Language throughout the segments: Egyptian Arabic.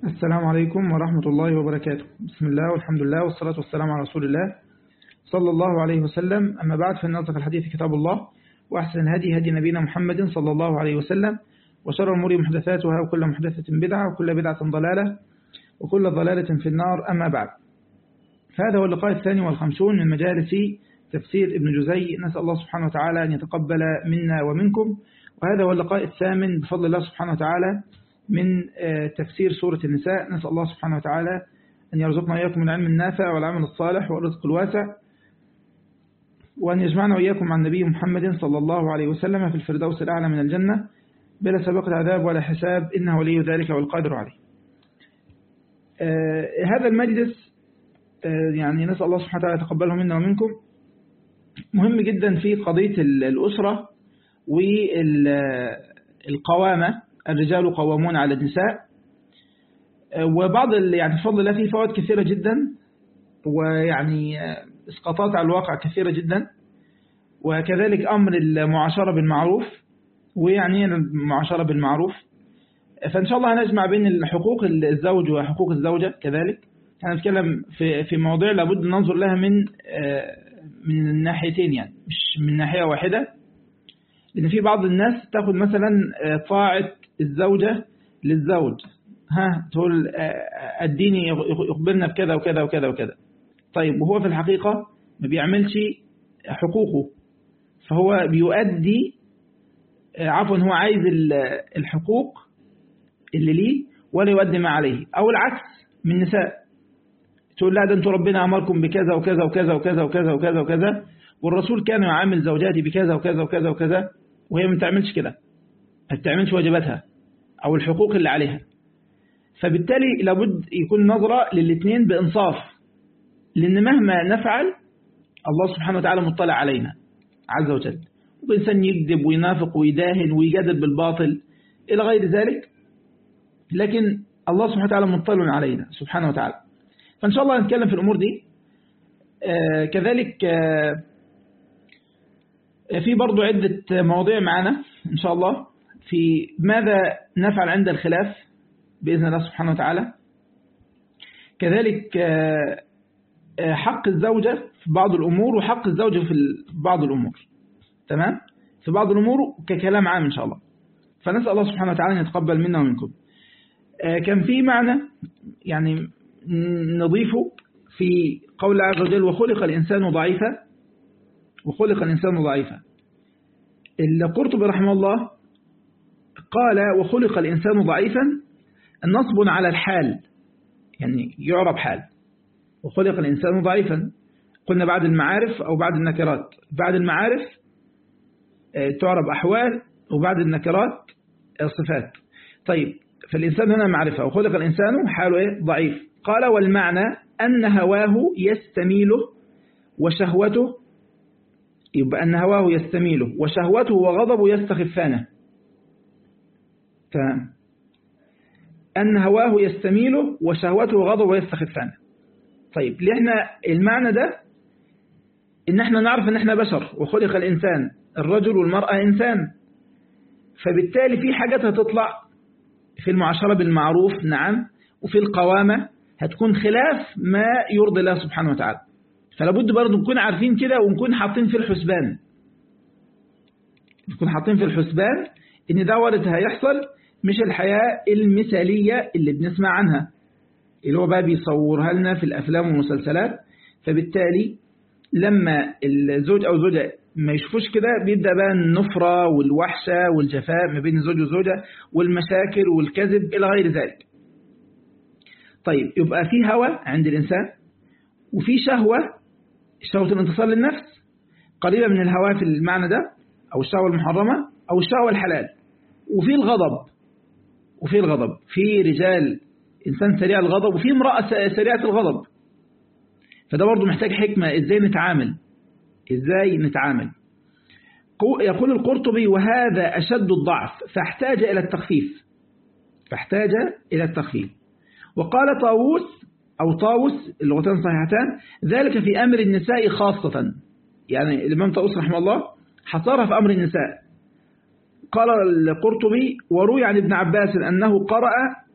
السلام عليكم ورحمة الله وبركاته بسم الله والحمد لله والصلاة والسلام على رسول الله صلى الله عليه وسلم أما بعد فإن أصدق الحديث كتاب الله وأحسن الهدي هدي نبينا محمد صلى الله عليه وسلم وشر الأمور محدثاتها وكل محدثة بدعة وكل بدعة ضلالة وكل ضلالة في النار أما بعد فهذا هو اللقاء الثاني والخمسون من مجالس تفسير ابن جزي نسأل الله سبحانه وتعالى أن يتقبل منا ومنكم وهذا هو اللقاء الثامن بفضل الله سبحانه وتعالى من تفسير سورة النساء نسأل الله سبحانه وتعالى أن يرزقنا إياكم العلم النافع والعمل الصالح والرزق الواسع وأن يجمعنا وإياكم مع النبي محمد صلى الله عليه وسلم في الفردوس الأعلى من الجنة بلا سابقة عذاب ولا حساب إنه ولي ذلك والقادر عليه آه هذا المجلس آه يعني نسأل الله سبحانه وتعالى يتقبله منا ومنكم مهم جدا في قضية الأسرة والقوامة الرجال قوامون على النساء آه وبعض يعني بفضل الله فيه فوائد كثيرة جدا ويعني اسقاطات على الواقع كثيرة جدا وكذلك أمر المعاشرة بالمعروف ويعني المعاشرة بالمعروف فإن شاء الله هنجمع بين حقوق الزوج وحقوق الزوجة كذلك هنتكلم في في مواضيع لابد ننظر لها من من الناحيتين يعني مش من ناحية واحدة لأن في بعض الناس تاخد مثلا طاعة الزوجة للزوج ها تقول اديني يخبرنا بكذا وكذا وكذا وكذا طيب وهو في الحقيقة ما بيعملش حقوقه فهو بيؤدي عفوا هو عايز الحقوق اللي ليه ولا يؤدي ما عليه أو العكس من نساء تقول لا ده انتوا ربنا أمركم بكذا وكذا وكذا وكذا وكذا وكذا وكذا والرسول كان يعامل زوجاتي بكذا وكذا وكذا وكذا وهي ما بتعملش كده ما بتعملش واجباتها أو الحقوق اللي عليها فبالتالي لابد يكون نظرة للاثنين بإنصاف لأن مهما نفعل الله سبحانه وتعالى مطلع علينا عز وجل وإنسان يكذب وينافق ويداهن ويجادل بالباطل إلى غير ذلك لكن الله سبحانه وتعالى مطلع علينا سبحانه وتعالى فإن شاء الله نتكلم في الأمور دي آه كذلك آه في برضو عدة مواضيع معنا إن شاء الله في ماذا نفعل عند الخلاف بإذن الله سبحانه وتعالى كذلك آه حق الزوجة في بعض الأمور وحق الزوجة في بعض الأمور تمام في بعض الأمور ككلام عام إن شاء الله فنسأل الله سبحانه وتعالى أن يتقبل منا ومنكم كان في معنى يعني نضيفه في قول الله عز وجل وخلق الإنسان ضعيفا وخلق الإنسان ضعيفا القرطبي رحمه الله قال وخلق الإنسان ضعيفا النصب على الحال يعني يعرب حال وخلق الإنسان ضعيفا قلنا بعد المعارف أو بعد النكرات بعد المعارف تعرب أحوال وبعد النكرات صفات طيب فالإنسان هنا معرفة وخلق الإنسان حاله إيه؟ ضعيف قال والمعنى أن هواه يستميله وشهوته يبقى أن هواه يستميله وشهوته وغضبه يستخفانه تمام أن هواه يستميله وشهوته وغضبه يستخفانه طيب ليه احنا المعنى ده ان احنا نعرف ان احنا بشر وخلق الانسان الرجل والمرأة انسان فبالتالي في حاجات هتطلع في المعاشرة بالمعروف نعم وفي القوامة هتكون خلاف ما يرضي الله سبحانه وتعالى فلابد برضه نكون عارفين كده ونكون حاطين في الحسبان نكون حاطين في الحسبان ان ده وارد هيحصل مش الحياة المثالية اللي بنسمع عنها اللي هو بقى بيصورها لنا في الأفلام والمسلسلات فبالتالي لما الزوج أو الزوجة ما يشوفوش كده بيبدأ بقى النفرة والوحشة والجفاء ما بين الزوج والزوجة والمشاكل والكذب إلى غير ذلك طيب يبقى في هوى عند الإنسان وفي شهوة شهوة الانتصار للنفس قريبة من الهوى في المعنى ده أو الشهوة المحرمة أو الشهوة الحلال وفي الغضب وفي الغضب في رجال إنسان سريع الغضب وفي امرأة سريعة الغضب فده برضه محتاج حكمة إزاي نتعامل إزاي نتعامل يقول القرطبي وهذا أشد الضعف فاحتاج إلى التخفيف فاحتاج إلى التخفيف وقال طاووس أو طاووس اللغتان صحيحتان ذلك في أمر النساء خاصة يعني الإمام طاووس رحمه الله حصرها في أمر النساء قال القرطبي وروي عن ابن عباس أنه قرأ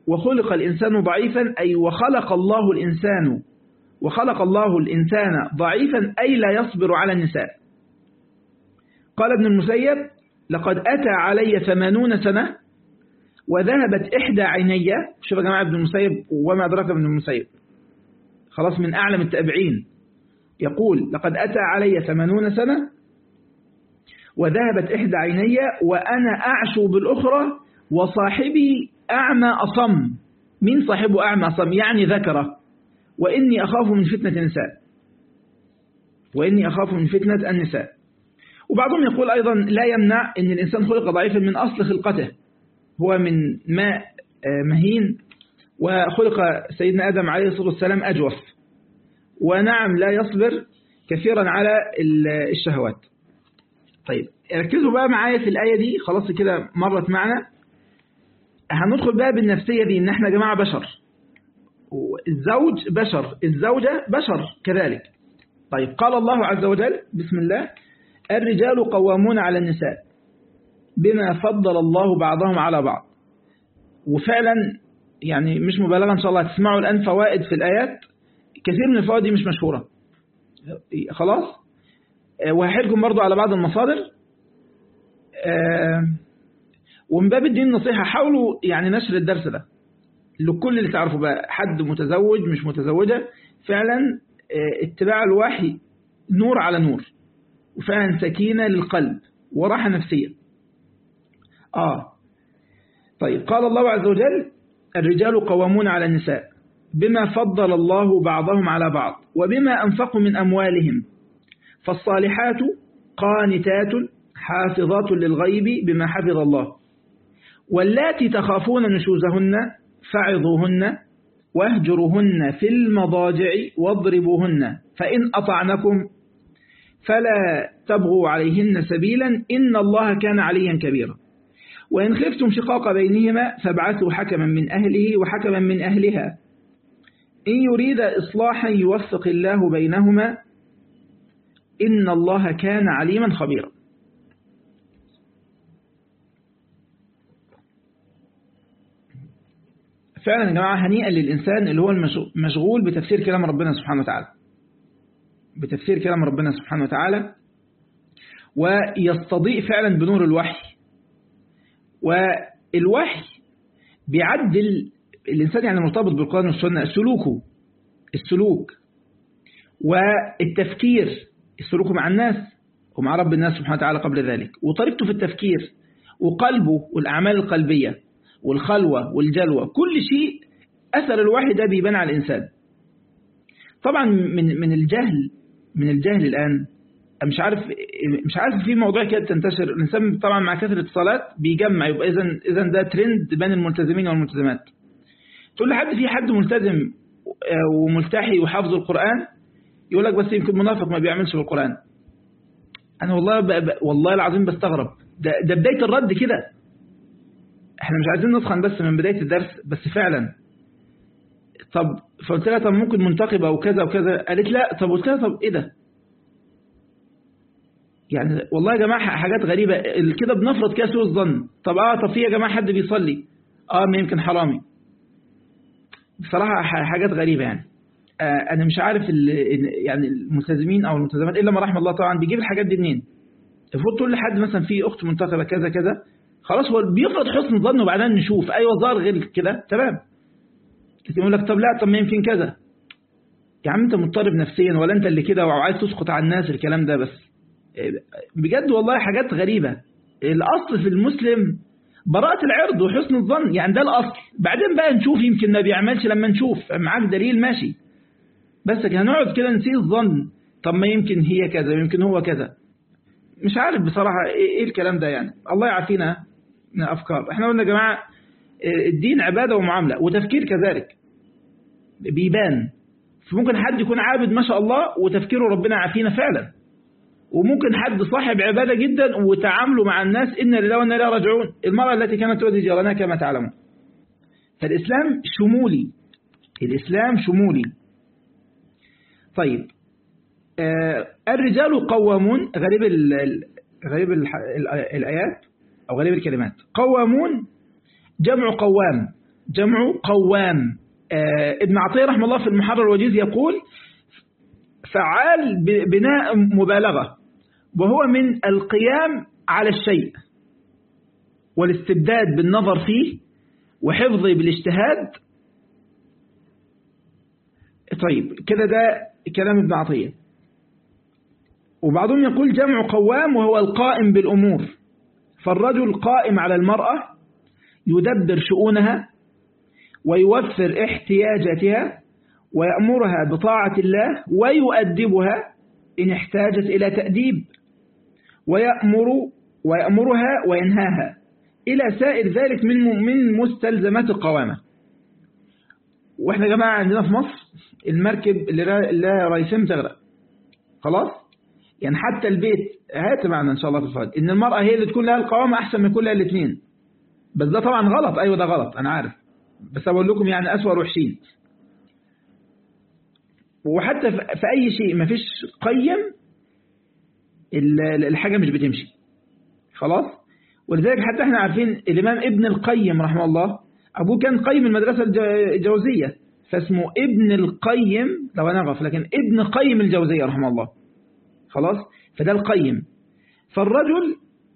وخلق الإنسان ضعيفا أي وخلق الله الإنسان وخلق الله الإنسان ضعيفا أي لا يصبر على النساء قال ابن المسيب لقد أتى علي ثمانون سنة وذهبت إحدى عيني شوف يا جماعة ابن المسيب وما أدراك ابن المسيب خلاص من أعلم التابعين يقول لقد أتى علي ثمانون سنة وذهبت إحدى عيني وأنا أعشو بالأخرى وصاحبي أعمى أصم من صاحبه أعمى أصم يعني ذكره وإني أخاف من فتنة النساء وإني أخاف من فتنة النساء وبعضهم يقول أيضا لا يمنع أن الإنسان خلق ضعيفا من أصل خلقته هو من ماء مهين وخلق سيدنا آدم عليه الصلاة والسلام أجوف ونعم لا يصبر كثيرا على الشهوات طيب ركزوا بقى معايا في الآية دي خلاص كده مرت معنا هندخل بقى بالنفسية دي ان احنا يا جماعة بشر الزوج بشر الزوجة بشر كذلك طيب قال الله عز وجل بسم الله الرجال قوامون على النساء بما فضل الله بعضهم على بعض وفعلا يعني مش مبالغة إن شاء الله تسمعوا الآن فوائد في الآيات كثير من الفوائد دي مش مشهورة خلاص وهحيلكم برضو على بعض المصادر ومن باب الدين النصيحة حاولوا يعني نشر الدرس ده لكل اللي تعرفوا بقى حد متزوج مش متزوجة فعلا اتباع الوحي نور على نور وفعلا سكينة للقلب وراحة نفسية آه طيب قال الله عز وجل الرجال قوامون على النساء بما فضل الله بعضهم على بعض وبما أنفقوا من أموالهم فالصالحات قانتات حافظات للغيب بما حفظ الله واللاتي تخافون نشوزهن فعظوهن واهجروهن في المضاجع واضربوهن فإن أطعنكم فلا تبغوا عليهن سبيلا إن الله كان عليا كبيرا وإن خفتم شقاق بينهما فابعثوا حكما من أهله وحكما من أهلها إن يريد إصلاحا يوفق الله بينهما إن الله كان عليما خبيرا فعلا يا جماعة هنيئا للإنسان اللي هو المشغول بتفسير كلام ربنا سبحانه وتعالى بتفسير كلام ربنا سبحانه وتعالى ويستضيء فعلا بنور الوحي والوحي بيعدل الإنسان يعني مرتبط بالقرآن والسنة سلوكه السلوك والتفكير سلوكه مع الناس ومع رب الناس سبحانه وتعالى قبل ذلك وطريقته في التفكير وقلبه والأعمال القلبية والخلوة والجلوة كل شيء أثر الوحي ده بيبان على الإنسان طبعا من من الجهل من الجهل الآن مش عارف مش عارف في موضوع كده تنتشر الإنسان طبعا مع كثرة الصلاة بيجمع يبقى إذا إذا ده ترند بين الملتزمين والملتزمات تقول لحد في حد ملتزم وملتحي وحافظ القرآن يقول لك بس يمكن منافق ما بيعملش بالقرآن أنا والله ب... ب... والله العظيم بستغرب ده, ده بداية الرد كده احنا مش عايزين نسخن بس من بداية الدرس بس فعلا طب فقلت لها طب ممكن منتقبة وكذا وكذا قالت لا طب قلت لها طب ايه ده يعني والله يا جماعة حاجات غريبة كده بنفرض كده سوء الظن طب اه طب في يا جماعة حد بيصلي اه ما يمكن حرامي بصراحة حاجات غريبة يعني آه انا مش عارف يعني الملتزمين او الملتزمات الا ما رحم الله طبعا بيجيب الحاجات دي منين المفروض تقول لحد مثلا في اخت منتقبة كذا كذا خلاص هو بيفرض حسن الظن وبعدين نشوف ايوه ظهر غير كده تمام يقول لك طب لا طب ما يمكن كذا يا عم انت مضطرب نفسيا ولا انت اللي كده وعايز تسقط على الناس الكلام ده بس بجد والله حاجات غريبة الأصل في المسلم براءة العرض وحسن الظن يعني ده الأصل بعدين بقى نشوف يمكن ما بيعملش لما نشوف معاك دليل ماشي بس هنقعد كده نسيء الظن طب ما يمكن هي كذا يمكن هو كذا مش عارف بصراحة ايه الكلام ده يعني الله يعافينا من أفكار احنا قلنا يا جماعة الدين عبادة ومعاملة وتفكير كذلك بيبان فممكن حد يكون عابد ما شاء الله وتفكيره ربنا عافينا فعلا وممكن حد صاحب عبادة جدا وتعامله مع الناس إن لله وإنا إليه راجعون المرأة التي كانت تؤذي جيرانها كما تعلمون فالإسلام شمولي الإسلام شمولي طيب آه الرجال قوامون غريب ال غريب الآيات أو غريب الكلمات قوامون جمع قوام جمع قوام ابن عطية رحمه الله في المحرر الوجيز يقول فعال بناء مبالغة وهو من القيام على الشيء والاستبداد بالنظر فيه وحفظه بالاجتهاد طيب كده ده كلام ابن عطية وبعضهم يقول جمع قوام وهو القائم بالأمور فالرجل قائم على المرأة يدبر شؤونها ويوفر احتياجاتها ويأمرها بطاعة الله ويؤدبها إن احتاجت إلى تأديب ويأمر ويأمرها وينهاها إلى سائر ذلك من من مستلزمات القوامة وإحنا يا جماعة عندنا في مصر المركب اللي لا رئيسين تغرق خلاص يعني حتى البيت هات معنا إن شاء الله في الفوائد إن المرأة هي اللي تكون لها القوامة أحسن من كل الاثنين بس ده طبعا غلط أيوة ده غلط أنا عارف بس أقول لكم يعني أسوأ وحشين وحتى في أي شيء ما فيش قيم الحاجة مش بتمشي خلاص ولذلك حتى احنا عارفين الإمام ابن القيم رحمه الله أبوه كان قيم المدرسة الجوزية فاسمه ابن القيم لو أنا أغف لكن ابن قيم الجوزية رحمه الله خلاص فده القيم فالرجل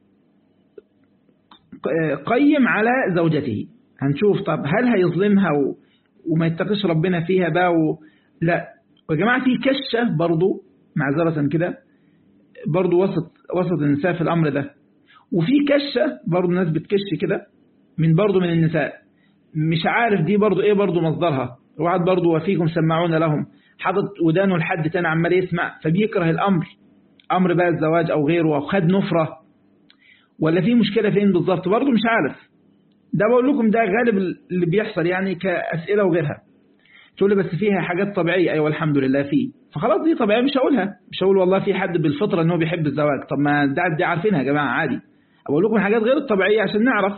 قيم على زوجته هنشوف طب هل هيظلمها وما يتقش ربنا فيها بقى و... لا ويا جماعة في كشة برضو معذرة كده برضو وسط وسط النساء في الأمر ده وفي كشة برضو الناس بتكش كده من برضو من النساء مش عارف دي برضو ايه برضو مصدرها وعد برضو وفيكم سمعون لهم حاطط ودانه لحد تاني عمال يسمع فبيكره الأمر أمر بقى الزواج أو غيره أو خد نفرة ولا في مشكلة فين بالظبط برضو مش عارف ده بقول لكم ده غالب اللي بيحصل يعني كأسئلة وغيرها تقول لي بس فيها حاجات طبيعية أيوة الحمد لله فيه فخلاص دي طبيعية مش هقولها مش هقول والله في حد بالفطرة ان هو بيحب الزواج طب ما ده دي عارفينها يا جماعة عادي أقول لكم حاجات غير الطبيعية عشان نعرف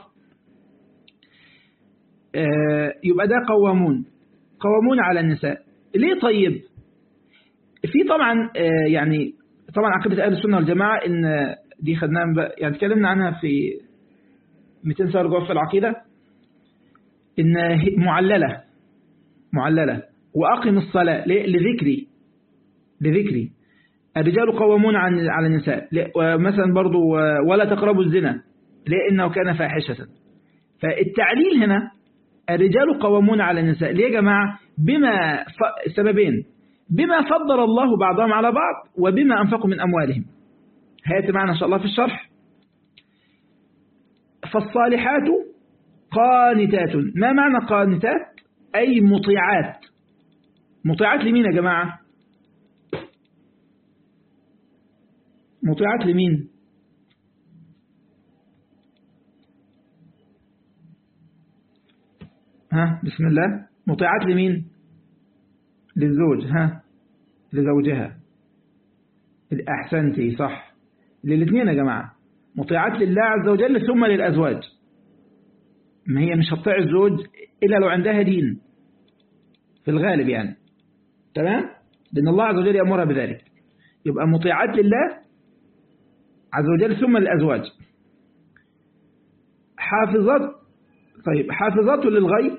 آه يبقى ده قوامون قوامون على النساء ليه طيب في طبعا آه يعني طبعا عقيدة أهل السنة والجماعة إن دي خدناها يعني تكلمنا عنها في 200 سنة رجوع في العقيدة إن معللة معللة وأقم الصلاة لذكري لذكري الرجال قوامون عن على النساء مثلا برضو ولا تقربوا الزنا لأنه كان فاحشة فالتعليل هنا الرجال قوامون على النساء ليه يا جماعة بما سببين بما فضل الله بعضهم على بعض وبما أنفقوا من أموالهم هيأتي معنا إن شاء الله في الشرح فالصالحات قانتات ما معنى قانتات أي مطيعات مطيعات لمين يا جماعة مطيعات لمين ها بسم الله مطيعات لمين للزوج ها لزوجها أحسنتي صح للاثنين يا جماعة مطيعات لله عز وجل ثم للأزواج ما هي مش هتطيع الزوج إلا لو عندها دين في الغالب يعني تمام لأن الله عز وجل يأمرها بذلك يبقى مطيعات لله عز وجل ثم للأزواج حافظات طيب حافظات للغيب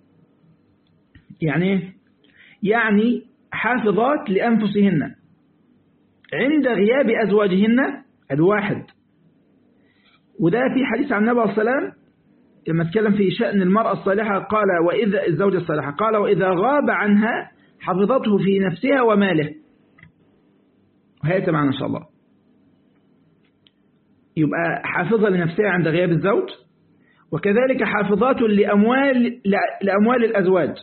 يعني يعني حافظات لأنفسهن عند غياب أزواجهن الواحد وده في حديث عن النبي صلى الله عليه وسلم لما اتكلم في شأن المرأة الصالحة قال وإذا الزوجة الصالحة قال وإذا غاب عنها حفظته في نفسها وماله وهي معنا إن شاء الله يبقى حافظة لنفسها عند غياب الزوج وكذلك حافظات لأموال, لأموال الأزواج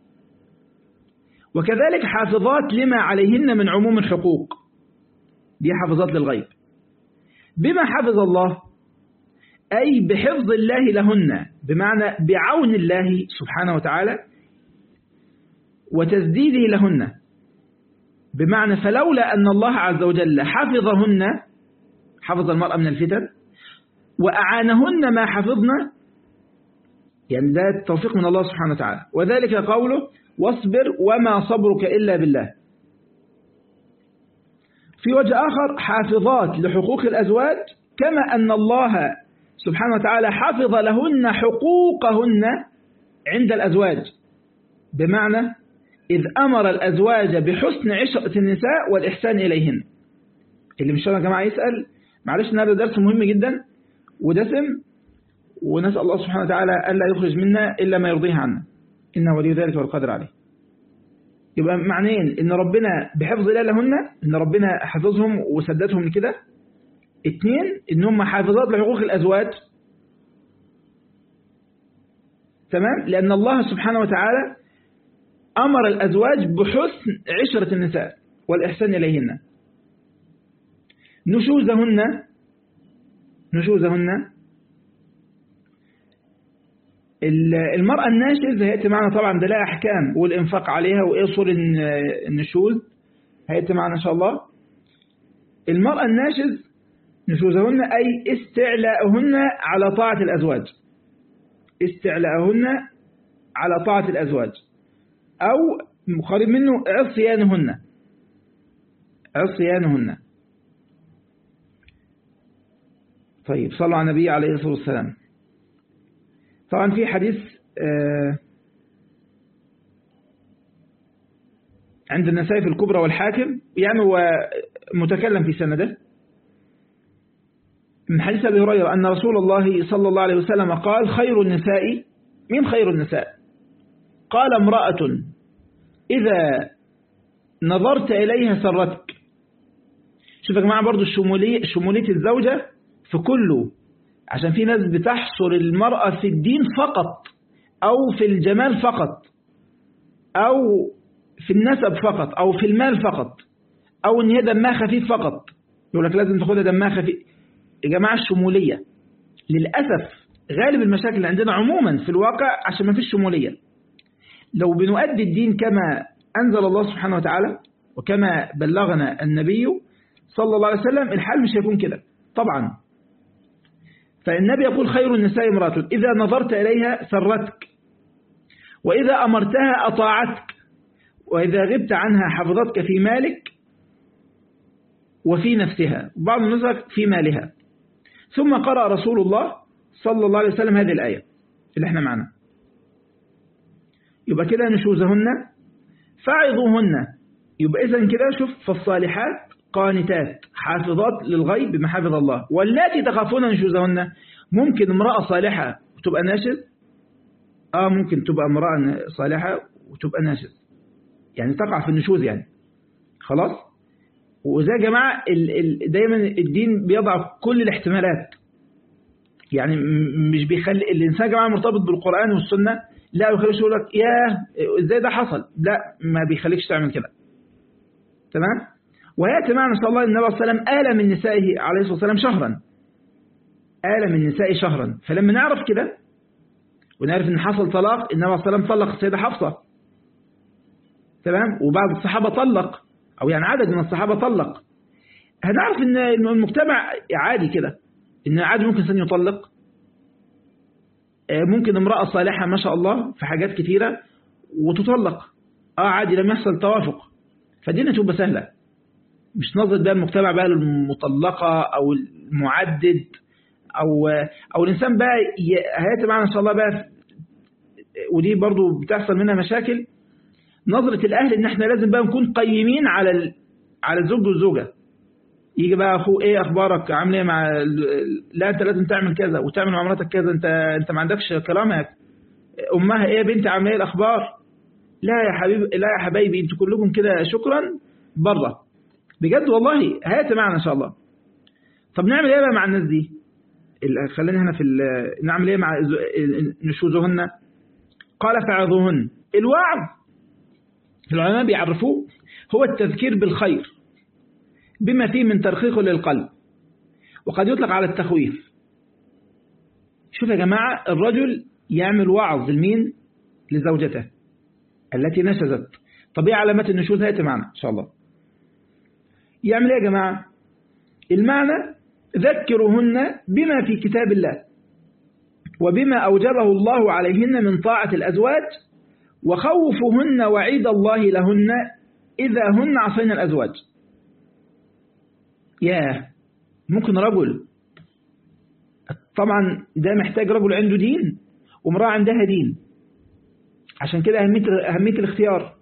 وكذلك حافظات لما عليهن من عموم الحقوق دي حافظات للغيب بما حفظ الله أي بحفظ الله لهن بمعنى بعون الله سبحانه وتعالى وتسديده لهن بمعنى فلولا أن الله عز وجل حفظهن حفظ المرأة من الفتن وأعانهن ما حفظنا يعني ده التوفيق من الله سبحانه وتعالى وذلك قوله واصبر وما صبرك إلا بالله في وجه آخر حافظات لحقوق الأزواج كما أن الله سبحانه وتعالى حفظ لهن حقوقهن عند الأزواج بمعنى إذ أمر الأزواج بحسن عشرة النساء والإحسان إليهن اللي مش يا جماعة يسأل معلش إن هذا درس مهم جدا ودسم ونسأل الله سبحانه وتعالى ألا يخرج منا إلا ما يرضيه عنا إنه ولي ذلك والقدر عليه يبقى معنيين إن ربنا بحفظ الله لهن إن ربنا حفظهم وسددهم كده اتنين إن هم حافظات لحقوق الأزواج تمام لأن الله سبحانه وتعالى أمر الأزواج بحسن عشرة النساء والإحسان إليهن نشوزهن نشوزهن المرأة الناشز هيأتي معنا طبعا ده لها أحكام والإنفاق عليها وإيه صور النشوز هيأتي معنا إن شاء الله المرأة الناشز نشوزهن أي استعلاءهن على طاعة الأزواج استعلاءهن على طاعة الأزواج أو قريب منه عصيانهن عصيانهن طيب صلوا على النبي عليه الصلاة والسلام طبعا في حديث عند النسائي في الكبرى والحاكم يعني هو متكلم في سنده من حديث أبي هريرة أن رسول الله صلى الله عليه وسلم قال خير النساء من خير النساء قال امرأة إذا نظرت إليها سرتك شوف يا جماعة برضو الشمولية شمولية الزوجة في كله عشان في ناس بتحصر المرأة في الدين فقط أو في الجمال فقط أو في النسب فقط أو في المال فقط أو إن هي دمها خفيف فقط يقول لك لازم تاخدها دمها خفيف يا جماعة الشمولية للأسف غالب المشاكل اللي عندنا عموما في الواقع عشان ما فيش شمولية لو بنؤدي الدين كما أنزل الله سبحانه وتعالى وكما بلغنا النبي صلى الله عليه وسلم الحال مش هيكون كده طبعا فالنبي يقول خير النساء امرأة إذا نظرت إليها سرتك وإذا أمرتها أطاعتك وإذا غبت عنها حفظتك في مالك وفي نفسها بعض النسخ في مالها ثم قرأ رسول الله صلى الله عليه وسلم هذه الآية اللي احنا معنا يبقى كده نشوزهن فاعظوهن يبقى إذن كده شوف فالصالحات قانتات حافظات للغيب بمحافظ الله واللاتي تخافون نشوزهن ممكن امرأة صالحة وتبقى ناشز آه ممكن تبقى امرأة صالحة وتبقى ناشز يعني تقع في النشوز يعني خلاص وزي يا جماعة ال ال دايما الدين بيضع كل الاحتمالات يعني مش بيخلي الإنسان يا جماعة مرتبط بالقرآن والسنة لا يخليش يقول لك ياه ازاي ده حصل لا ما بيخليكش تعمل كده تمام ويأتي معنا صلى الله عليه وسلم آل من نسائه عليه الصلاة والسلام شهرا آل من نسائه شهرا فلما نعرف كده ونعرف ان حصل طلاق النبي صلى الله عليه وسلم طلق السيدة حفصة تمام وبعض الصحابة طلق أو يعني عدد من الصحابة طلق هنعرف ان المجتمع عادي كده ان عادي ممكن سن يطلق ممكن امرأة صالحة ما شاء الله في حاجات كثيرة وتطلق اه عادي لم يحصل توافق فالدنيا تبقى سهلة مش نظرة بقى المجتمع بقى المطلقة او المعدد او او الانسان بقى هياتي معنا ان شاء الله بقى ودي برضو بتحصل منها مشاكل نظرة الاهل ان احنا لازم بقى نكون قيمين على ال... على الزوج والزوجة يجي بقى اخوه ايه اخبارك عامل ايه مع لا انت لازم تعمل كذا وتعمل مع مراتك كذا انت انت ما عندكش كرامه امها ايه يا بنتي عامله ايه الاخبار لا يا حبيبي لا يا حبايبي انتوا كلكم كده شكرا بره بجد والله هات معنا ان شاء الله طب نعمل ايه بقى مع الناس دي خلينا هنا في نعمل ايه مع نشوزهن قال فعظوهن الوعظ العلماء بيعرفوه هو التذكير بالخير بما فيه من ترخيص للقلب وقد يطلق على التخويف شوف يا جماعة الرجل يعمل وعظ لمين لزوجته التي نشزت طب ايه علامات النشوز هاتي معنا ان شاء الله يعمل ايه يا جماعة المعنى ذكرهن بما في كتاب الله وبما أوجبه الله عليهن من طاعة الأزواج وخوفهن وعيد الله لهن إذا هن عصين الأزواج ياه ممكن رجل طبعا ده محتاج رجل عنده دين وامرأة عندها دين عشان كده أهمية, أهمية الاختيار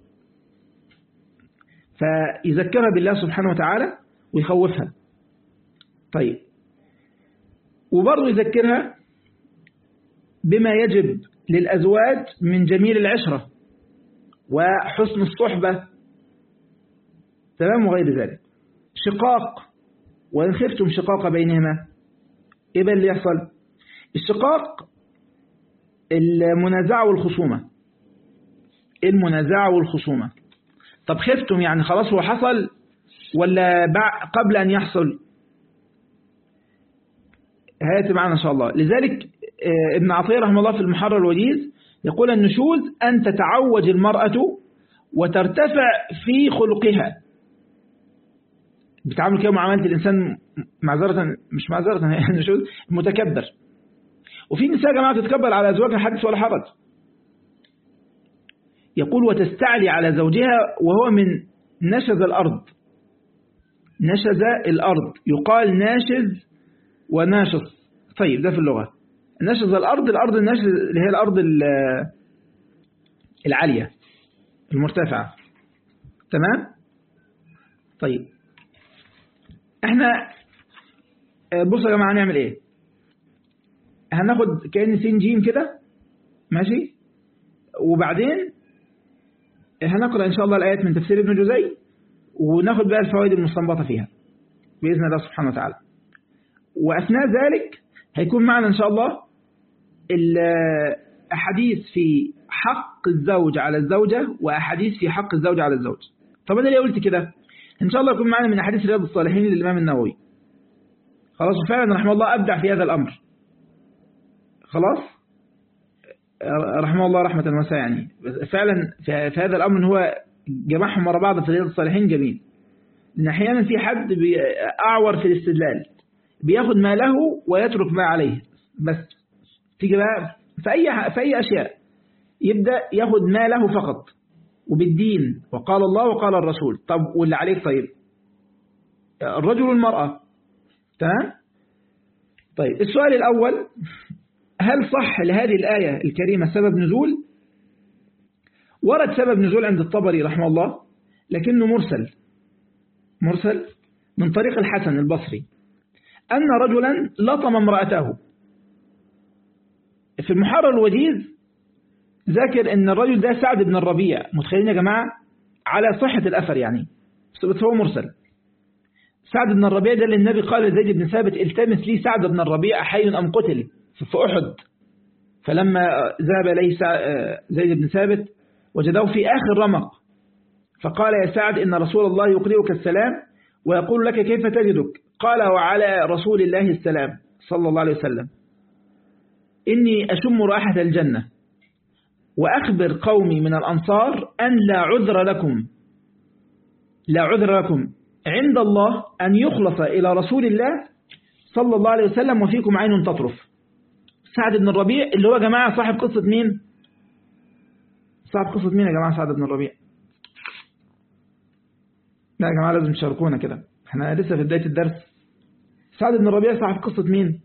فيذكرها بالله سبحانه وتعالى ويخوفها طيب وبرضه يذكرها بما يجب للأزواج من جميل العشرة وحسن الصحبة تمام وغير ذلك شقاق وإن خفتم شقاق بينهما إيه بقى اللي يحصل الشقاق المنازعة والخصومة المنازعة والخصومة طب خفتم يعني خلاص هو حصل ولا قبل أن يحصل هياتي معنا إن شاء الله لذلك ابن عطية رحمه الله في المحرر الوجيز يقول النشوز أن تتعوج المرأة وترتفع في خلقها بتعامل كده معاملة الإنسان معذرة مش معذرة النشوز متكبر وفي نساء جماعة تتكبر على أزواجها حدث ولا حرج يقول وتستعلي على زوجها وهو من نشز الأرض نشز الأرض يقال ناشز وناشص طيب ده في اللغة نشز الأرض الأرض النشز اللي هي الأرض العالية المرتفعة تمام طيب احنا بصوا يا جماعة هنعمل ايه هناخد كأن سين جيم كده ماشي وبعدين هنقرأ إن شاء الله الآيات من تفسير ابن جزي وناخد بقى الفوائد المستنبطة فيها بإذن الله سبحانه وتعالى وأثناء ذلك هيكون معنا إن شاء الله الأحاديث في حق الزوج على الزوجة وأحاديث في حق الزوج على الزوج طب أنا ليه قلت كده إن شاء الله يكون معنا من أحاديث رياض الصالحين للإمام النووي خلاص وفعلا رحمه الله أبدع في هذا الأمر خلاص رحمه الله رحمة واسعة يعني فعلا في هذا الأمر إن هو جمعهم ورا بعض في رياض الصالحين جميل لأن أحيانا في حد أعور في الاستدلال بياخد ما له ويترك ما عليه بس تيجي بقى في أي, في أي أشياء يبدأ ياخد ما له فقط وبالدين وقال الله وقال الرسول طب واللي عليك طيب الرجل والمرأة تمام طيب السؤال الأول هل صح لهذه الآية الكريمة سبب نزول ورد سبب نزول عند الطبري رحمه الله لكنه مرسل مرسل من طريق الحسن البصري أن رجلا لطم امرأته في المحرر الوجيز ذاكر أن الرجل ده سعد بن الربيع متخيلين يا جماعة على صحة الأثر يعني بس هو مرسل سعد بن الربيع ده اللي النبي قال لزيد بن ثابت التمس لي سعد بن الربيع حي أم قتل في أحد فلما ذهب إليه زيد بن ثابت وجده في آخر رمق فقال يا سعد إن رسول الله يقرئك السلام ويقول لك كيف تجدك قال وعلى رسول الله السلام صلى الله عليه وسلم إني أشم رائحة الجنة وأخبر قومي من الأنصار أن لا عذر لكم لا عذر لكم عند الله أن يخلص إلى رسول الله صلى الله عليه وسلم وفيكم عين تطرف سعد بن الربيع اللي هو يا جماعة صاحب قصة مين صاحب قصة مين يا جماعة سعد بن الربيع لا يا جماعة لازم تشاركونا كده احنا لسه في بداية الدرس سعد بن الربيع صاحب قصة مين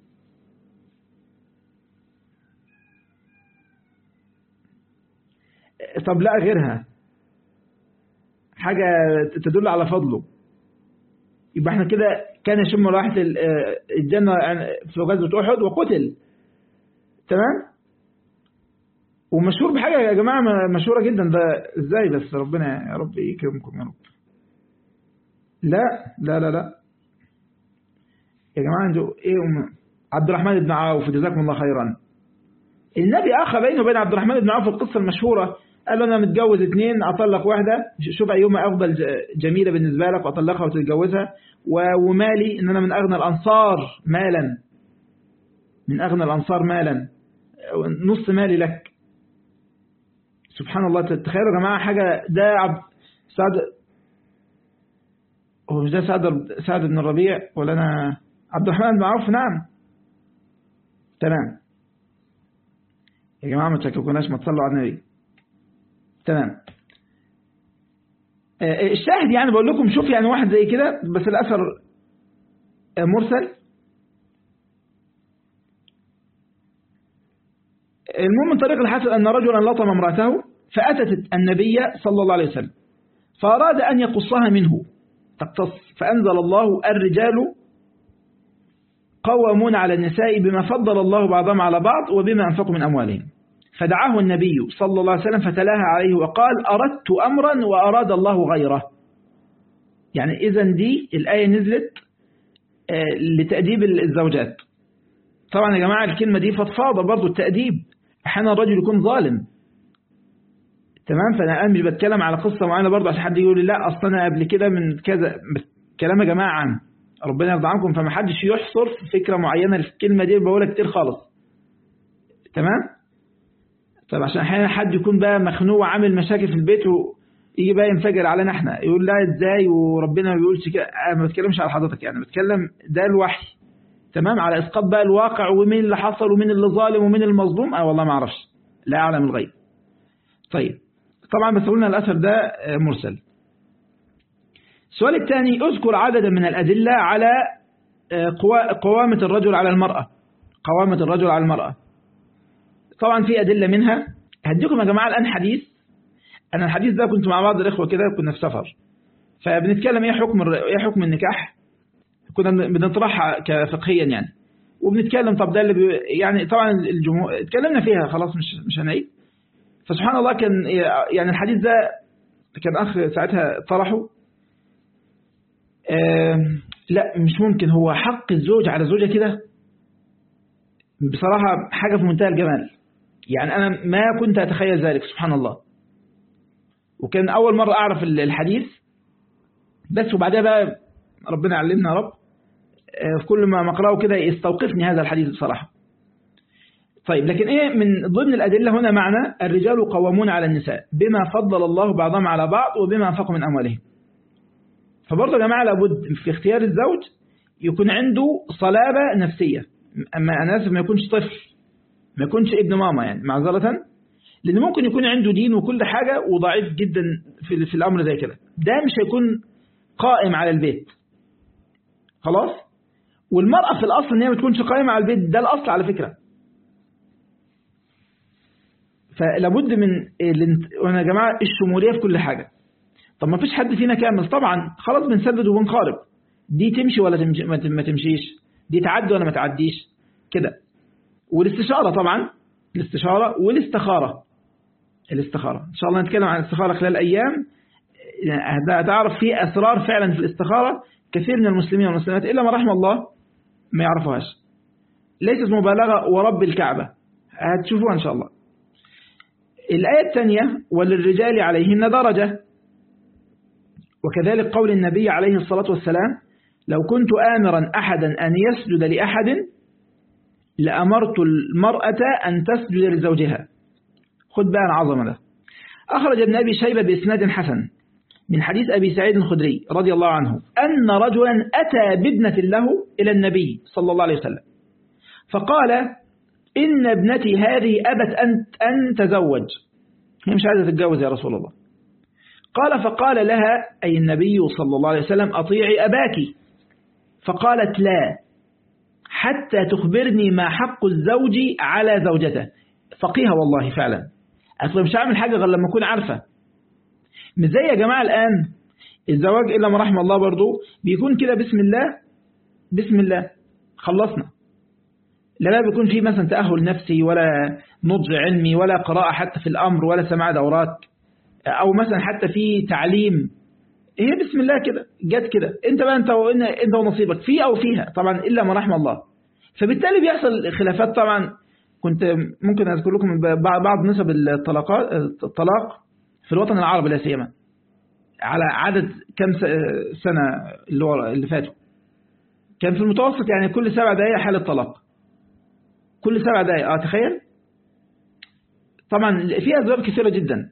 طب لا غيرها حاجة تدل على فضله يبقى احنا كده كان يشم رائحة الجنة في غزوة أحد وقتل تمام ومشهور بحاجة يا جماعة مشهورة جدا ده ازاي بس ربنا يا رب يكرمكم يا رب لا لا لا لا يا جماعة عنده ايه أم عبد الرحمن بن عوف جزاكم الله خيرا النبي أخى بينه وبين عبد الرحمن بن عوف القصة المشهورة قال له أنا متجوز اثنين أطلق واحدة شوف أيهما أفضل جميلة بالنسبة لك وأطلقها وتتجوزها ومالي إن أنا من أغنى الأنصار مالا من أغنى الأنصار مالا نص مالي لك سبحان الله تخيلوا يا جماعة حاجة ده عبد سعد هو مش ده سعد سعد بن الربيع ولا أنا عبد الرحمن بن عوف نعم تمام يا جماعة ما تشككوناش ما تصلوا على النبي تمام الشاهد يعني بقول لكم شوف يعني واحد زي كده بس الأثر مرسل المهم من طريق الحسن أن رجلا لطم امرأته فأتت النبي صلى الله عليه وسلم فأراد أن يقصها منه تقتص فأنزل الله الرجال قوامون على النساء بما فضل الله بعضهم على بعض وبما أنفقوا من أموالهم فدعاه النبي صلى الله عليه وسلم فتلاها عليه وقال أردت أمرا وأراد الله غيره يعني إذا دي الآية نزلت لتأديب الزوجات طبعا يا جماعة الكلمة دي فضفاضة برضو التأديب أحيانا الرجل يكون ظالم تمام فأنا الآن مش بتكلم على قصة معينة برضو عشان حد يقول لي لا أصلا أنا قبل كده من كذا كلام يا جماعة عام ربنا يرضى عنكم فما حدش يحصر فكرة معينة الكلمة دي بقولها كتير خالص تمام طب عشان احيانا حد يكون بقى مخنوق وعامل مشاكل في البيت ويجي بقى ينفجر علينا احنا يقول لا ازاي وربنا ما بيقولش كده انا ما بتكلمش على حضرتك يعني بتكلم ده الوحي تمام على اسقاط بقى الواقع ومين اللي حصل ومين اللي ظالم ومين المظلوم اه والله ما اعرفش لا اعلم الغيب طيب طبعا بس قلنا الاثر ده مرسل السؤال الثاني اذكر عددا من الادله على قوامه الرجل على المراه قوامه الرجل على المراه طبعا في أدلة منها هديكم يا جماعة الآن حديث أنا الحديث ده كنت مع بعض الإخوة كده كنا في سفر فبنتكلم إيه حكم إيه حكم النكاح كنا بنطرحها كفقهيا يعني وبنتكلم طب ده اللي بي يعني طبعا الجمهور اتكلمنا فيها خلاص مش مش هنعيد فسبحان الله كان يعني الحديث ده كان أخ ساعتها طرحه آه لا مش ممكن هو حق الزوج على زوجة كده بصراحة حاجة في منتهى الجمال يعني أنا ما كنت أتخيل ذلك سبحان الله وكان أول مرة أعرف الحديث بس وبعدها بقى ربنا علمنا يا رب في كل ما مقرأه كده يستوقفني هذا الحديث بصراحة طيب لكن إيه من ضمن الأدلة هنا معنى الرجال قوامون على النساء بما فضل الله بعضهم على بعض وبما أنفقوا من أموالهم فبرضه يا جماعة لابد في اختيار الزوج يكون عنده صلابة نفسية أما أنا آسف ما يكونش طفل ما يكونش ابن ماما يعني معذرة لأن ممكن يكون عنده دين وكل حاجة وضعيف جدا في, في الأمر زي كده ده مش هيكون قائم على البيت خلاص والمرأة في الأصل إن هي ما تكونش قائمة على البيت ده الأصل على فكرة فلابد من وانا يا جماعة الشمولية في كل حاجة طب ما فيش حد فينا كامل طبعا خلاص بنسدد وبنقارب دي تمشي ولا تمشي ما تمشيش دي تعدي ولا ما تعديش كده والاستشارة طبعا الاستشارة والاستخارة الاستخارة إن شاء الله نتكلم عن الاستخارة خلال أيام هتعرف في أسرار فعلا في الاستخارة كثير من المسلمين والمسلمات إلا ما رحم الله ما يعرفوهاش ليست مبالغة ورب الكعبة هتشوفوها إن شاء الله الآية الثانية وللرجال عليهن درجة وكذلك قول النبي عليه الصلاة والسلام لو كنت آمرا أحدا أن يسجد لأحد لأمرت المرأة أن تسجد لزوجها خد بقى العظمة ده أخرج ابن أبي شيبة بإسناد حسن من حديث أبي سعيد الخدري رضي الله عنه أن رجلا أتى بابنة له إلى النبي صلى الله عليه وسلم فقال إن ابنتي هذه أبت أن, أن تزوج هي مش عايزة تتجوز يا رسول الله قال فقال لها أي النبي صلى الله عليه وسلم أطيعي أباك فقالت لا حتى تخبرني ما حق الزوج على زوجته فقيها والله فعلا أصلا مش هعمل حاجة غير لما أكون عارفة مش زي يا جماعة الآن الزواج إلا ما رحم الله برضو بيكون كده بسم الله بسم الله خلصنا لا لا بيكون في مثلا تأهل نفسي ولا نضج علمي ولا قراءة حتى في الأمر ولا سماع دورات أو مثلا حتى في تعليم هي بسم الله كده جت كده انت بقى انت انت ونصيبك فيه او فيها طبعا الا ما رحم الله فبالتالي بيحصل خلافات طبعا كنت ممكن اذكر لكم بعض نسب الطلاقات الطلاق في الوطن العربي لا سيما على عدد كم سنه اللي اللي فاتوا كان في المتوسط يعني كل سبع دقائق حاله طلاق كل سبع دقائق اه تخيل طبعا في اسباب كثيره جدا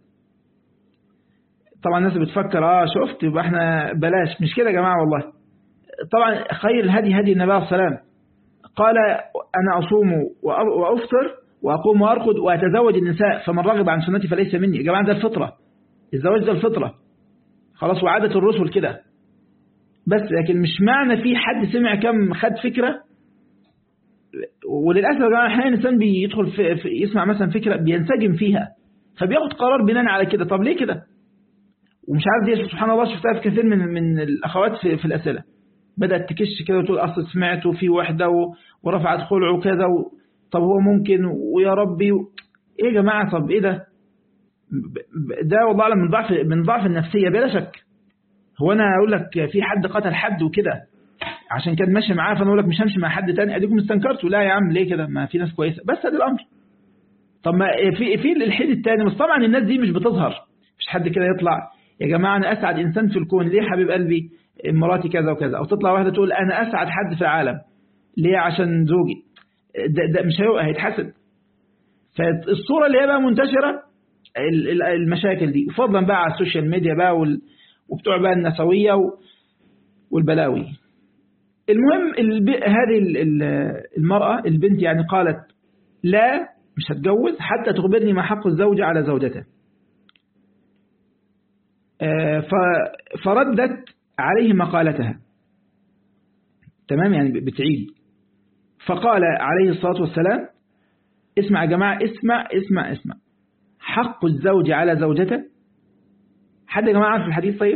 طبعا الناس بتفكر اه شفت يبقى احنا بلاش مش كده يا جماعة والله طبعا خير الهدي هدي النبي عليه السلام قال أنا أصوم وأفطر وأقوم وأرقد وأتزوج النساء فمن رغب عن سنتي فليس مني يا جماعة ده الفطرة الزواج ده الفطرة خلاص وعادة الرسل كده بس لكن مش معنى في حد سمع كم خد فكرة وللأسف يا جماعة أحيانا الإنسان بيدخل في, في يسمع مثلا فكرة بينسجم فيها فبياخد قرار بناء على كده طب ليه كده ومش عارف دي سبحان الله شفتها في كثير من من الاخوات في, في الاسئله بدات تكش كده وتقول اصل سمعت في وحده ورفعت خلع وكذا طب هو ممكن ويا ربي و... ايه يا جماعه طب ايه ده ده والله اعلم من ضعف من ضعف النفسيه بلا شك هو انا اقول لك في حد قتل حد وكده عشان كان ماشي معاه فانا اقول لك مش همشي مع حد تاني اديكم استنكرتوا لا يا عم ليه كده ما في ناس كويسه بس ادي الامر طب ما في في الحيد الثاني بس طبعا الناس دي مش بتظهر مش حد كده يطلع يا جماعه انا اسعد انسان في الكون ليه حبيب قلبي مراتي كذا وكذا او تطلع واحده تقول انا اسعد حد في العالم ليه عشان زوجي ده, ده مش هيتحسد فالصوره اللي هي بقى منتشره المشاكل دي وفضلا بقى على السوشيال ميديا بقى وبتوع بقى النسويه والبلاوي المهم هذه المرأة البنت يعني قالت لا مش هتجوز حتى تخبرني ما حق الزوجة على زوجته فردت عليه مقالتها تمام يعني بتعيد فقال عليه الصلاة والسلام اسمع يا جماعة اسمع اسمع اسمع حق الزوج على زوجته حد يا جماعة عارف الحديث طيب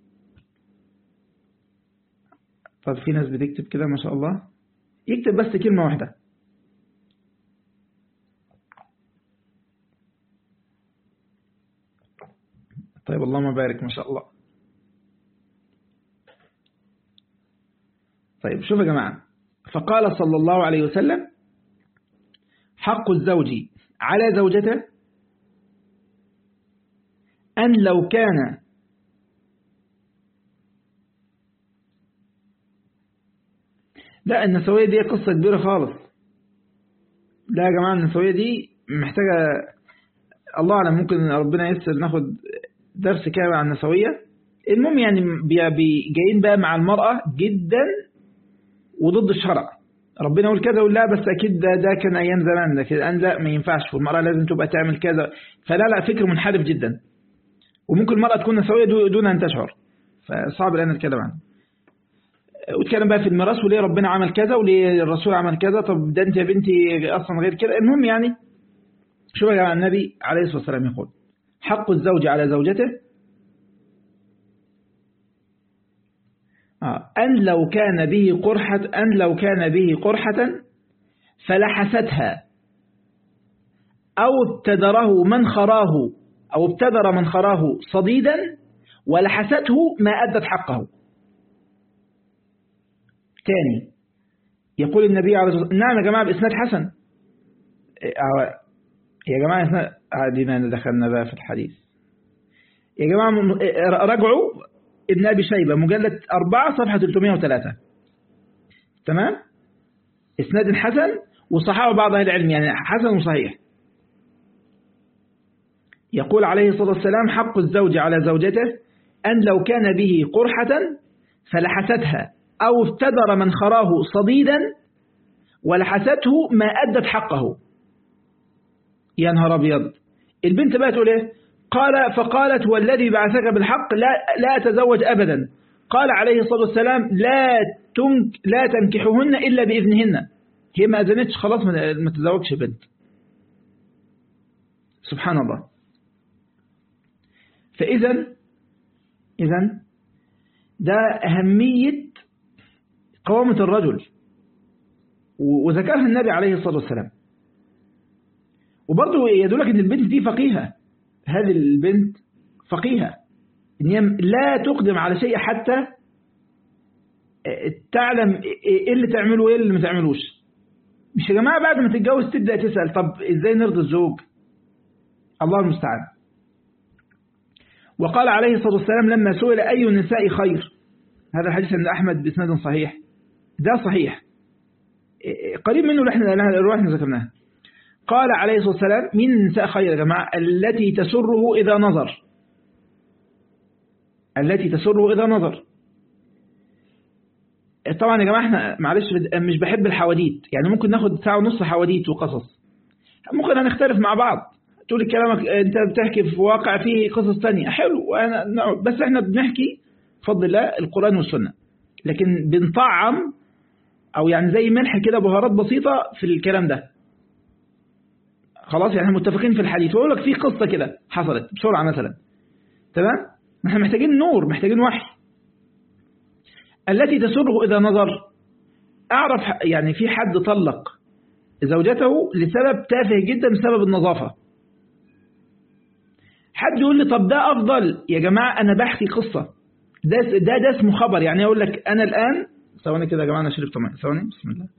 طب في ناس بتكتب كده ما شاء الله يكتب بس كلمة واحدة طيب اللهم بارك ما شاء الله طيب شوف يا جماعة فقال صلى الله عليه وسلم حق الزوج على زوجته أن لو كان لا النسوية دي قصة كبيرة خالص لا يا جماعة النسوية دي محتاجة الله أعلم ممكن ربنا يسر ناخد درس كامل عن النسوية المهم يعني جايين بقى مع المرأة جدا وضد الشرع ربنا يقول كذا ولا بس أكيد ده, ده كان أيام زمان لكن الآن لا ما ينفعش والمرأة لازم تبقى تعمل كذا فلا لا فكر منحرف جدا وممكن المرأة تكون نسوية دون أن تشعر فصعب الآن نتكلم عنه واتكلم بقى في الميراث وليه ربنا عمل كذا وليه الرسول عمل كذا طب ده انت يا بنتي اصلا غير كده المهم يعني شوف يا جماعه النبي عليه الصلاه والسلام يقول حق الزوج على زوجته آه أن لو كان به قرحة أن لو كان به قرحة فلحستها أو ابتدره من خراه أو ابتدر من خراه صديدا ولحسته ما أدت حقه تاني يقول النبي عليه الصلاة والسلام نعم يا جماعة بإسناد حسن يا جماعة إسناد عادينا دخلنا بقى في الحديث يا جماعة رجعوا ابن أبي شيبة مجلد 4 صفحة 303 تمام إسناد حسن وصححه بعض أهل العلم يعني حسن وصحيح يقول عليه الصلاة والسلام حق الزوج على زوجته أن لو كان به قرحة فلحستها أو ابتدر من خراه صديدا ولحسته ما أدت حقه يا نهار أبيض البنت بقى تقول إيه قال فقالت والذي بعثك بالحق لا, لا أتزوج أبدا قال عليه الصلاة والسلام لا, تنك لا تنكحهن إلا بإذنهن هي ما أذنتش خلاص ما تزوجش بنت سبحان الله فإذا إذا ده أهمية قوامة الرجل وذكرها النبي عليه الصلاة والسلام وبرضه يدلك أن البنت دي فقيهة هذه البنت فقيهة إن هي لا تقدم على شيء حتى تعلم إيه اللي تعمله وإيه اللي ما تعملوش مش يا جماعة بعد ما تتجوز تبدأ تسأل طب إزاي نرضي الزوج الله المستعان وقال عليه الصلاة والسلام لما سئل أي النساء خير هذا الحديث عند أحمد بإسناد صحيح ده صحيح قريب منه اللي احنا اللي ذكرناه قال عليه الصلاة والسلام من النساء خير يا جماعة التي تسره إذا نظر التي تسره إذا نظر طبعا يا جماعة احنا معلش مش بحب الحواديت يعني ممكن ناخد ساعة ونص حواديت وقصص ممكن هنختلف مع بعض تقول كلامك انت بتحكي في واقع فيه قصص تانية حلو وأنا بس احنا بنحكي بفضل الله القرآن والسنة لكن بنطعم او يعني زي ملح كده بهارات بسيطة في الكلام ده خلاص يعني متفقين في الحديث ويقول لك في قصة كده حصلت بسرعة مثلا تمام احنا محتاجين نور محتاجين وحي التي تسره إذا نظر أعرف يعني في حد طلق زوجته لسبب تافه جدا بسبب النظافة حد يقول لي طب ده أفضل يا جماعة أنا بحكي قصة ده ده ده اسمه خبر يعني أقول لك أنا الآن ثواني كده يا جماعة أنا شربت مية ثواني بسم الله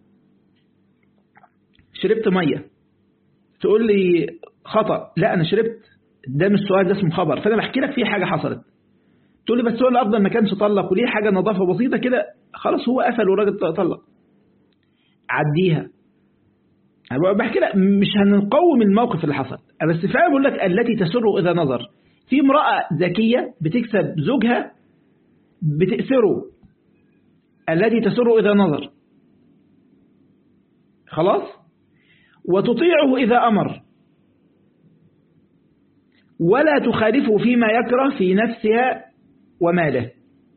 شربت مية تقول لي خطأ لا أنا شربت ده مش سؤال ده اسمه خبر فأنا بحكي لك في حاجة حصلت تقول لي بس هو الأفضل ما كانش طلق وليه حاجة نظافة بسيطة كده خلاص هو قفل والراجل طلق عديها أنا بحكي لك مش هنقوم الموقف اللي حصل بس فعلا بقول لك التي تسره إذا نظر في امرأة ذكية بتكسب زوجها بتأسره التي تسره إذا نظر خلاص وتطيعه إذا أمر ولا تخالفه فيما يكره في نفسها وماله